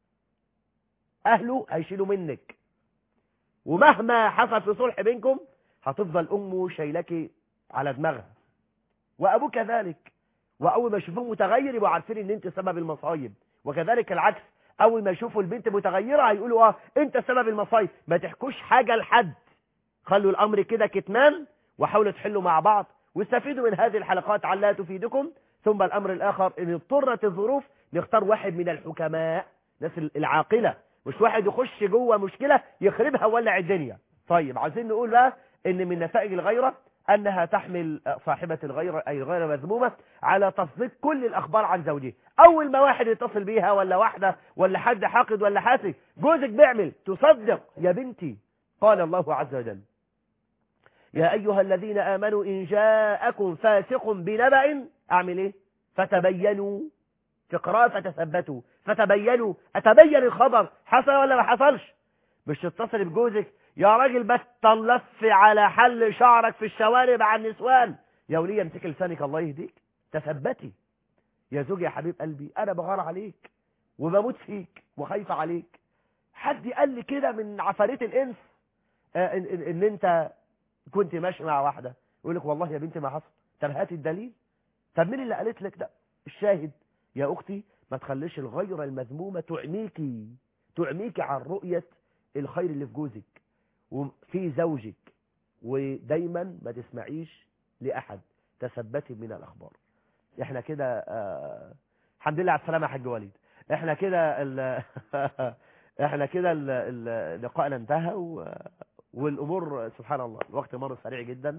اهله هيشيلوا منك ومهما حصل في صلح بينكم هتفضل امه شايلك على دماغها وابوه كذلك واول ما يشوفوه متغير يبقوا عارفين ان انت سبب المصايب وكذلك العكس اول ما يشوفوا البنت متغيره هيقولوا اه انت سبب المصايب ما تحكوش حاجه لحد خلوا الامر كده كتمان وحاولوا تحلوا مع بعض واستفيدوا من هذه الحلقات على تفيدكم ثم الامر الاخر ان اضطرت الظروف نختار واحد من الحكماء ناس العاقله مش واحد يخش جوه مشكله يخربها وولع الدنيا طيب عايزين نقول بقى ان من نتائج الغيره انها تحمل صاحبه الغيره اي غير مذمومه على تصديق كل الاخبار عن زوجها اول ما واحد يتصل بيها ولا واحده ولا حد حاقد ولا حاسد جوزك بيعمل تصدق يا بنتي قال الله عز وجل يا أيها الذين آمنوا إن جاءكم فاسق بنبأ أعمل إيه فتبينوا في قراءة فتثبتوا فتبينوا أتبين الخبر حصل ولا ما حصلش مش تتصل بجوزك يا راجل بطل لف على حل شعرك في الشوارع مع النسوان يا وليه امسك لسانك الله يهديك تثبتي يا زوجي يا حبيب قلبي أنا بغار عليك وبموت فيك وخايفة عليك حد قال لي كده من عفاريت الإنس آه إن, إن, إن أنت كنت ماشي مع واحدة يقول لك والله يا بنتي ما حصل طب هاتي الدليل طب مين اللي قالت لك ده الشاهد يا أختي ما تخليش الغيرة المذمومة تعميكي تعميكي عن رؤية الخير اللي في جوزك وفي زوجك ودايما ما تسمعيش لأحد تثبتي من الأخبار احنا كده آه الحمد لله على السلامة يا حاج وليد احنا كده احنا كده لقاءنا انتهى و... والأمور سبحان الله الوقت مر سريع جدا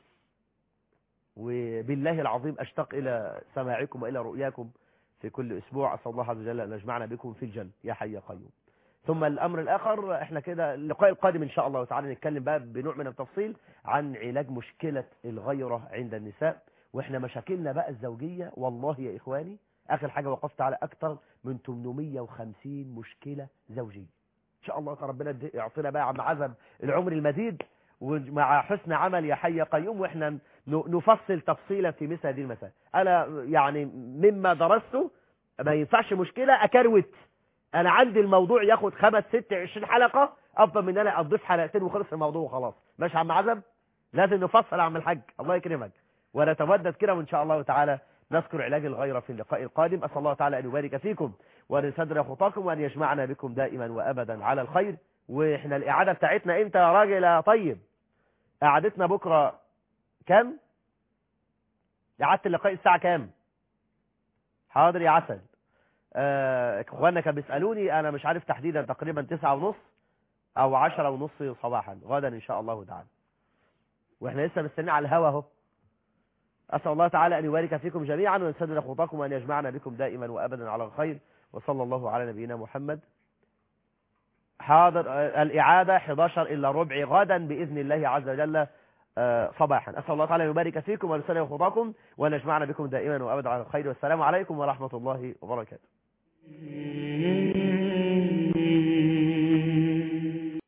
وبالله العظيم أشتاق إلى سماعكم وإلى رؤياكم في كل أسبوع أسأل الله عز وجل أن يجمعنا بكم في الجنة يا حي يا قيوم ثم الأمر الآخر احنا كده اللقاء القادم إن شاء الله تعالى نتكلم بقى بنوع من التفصيل عن علاج مشكلة الغيرة عند النساء واحنا مشاكلنا بقى الزوجية والله يا إخواني آخر حاجة وقفت على أكثر من 850 مشكلة زوجية ان شاء الله ربنا يعطينا بقى عم عزب العمر المديد ومع حسن عمل يا حي يا قيوم واحنا نفصل تفصيلا في مثل هذه المسائل انا يعني مما درسته ما ينفعش مشكلة اكروت انا عندي الموضوع ياخد خمس ست عشرين حلقة افضل من انا اضيف حلقتين وخلص الموضوع وخلاص ماشي عم عزب لازم نفصل عم الحاج الله يكرمك ونتودد كده وان شاء الله تعالى نذكر علاج الغيرة في اللقاء القادم أسأل الله تعالى أن يبارك فيكم وأن يسدر خطاكم وأن يجمعنا بكم دائما وأبدا على الخير وإحنا الإعادة بتاعتنا إمتى يا راجل يا طيب إعادتنا بكرة كم إعادة اللقاء الساعة كام حاضر يا عسل آه، اخواننا كانوا بيسألوني أنا مش عارف تحديدا تقريبا تسعة ونص أو عشرة ونص صباحا غدا إن شاء الله تعالى وإحنا لسه مستنيين على الهوا أهو أسأل الله تعالى أن يبارك فيكم جميعا وأن يسدد خطاكم وأن يجمعنا بكم دائما وأبدا على الخير وصلى الله على نبينا محمد حاضر الإعادة 11 إلا ربع غدا بإذن الله عز وجل صباحا أسأل الله تعالى أن يبارك فيكم وأن يسدد خطاكم وأن يجمعنا بكم دائما وأبدا على الخير والسلام عليكم ورحمة الله وبركاته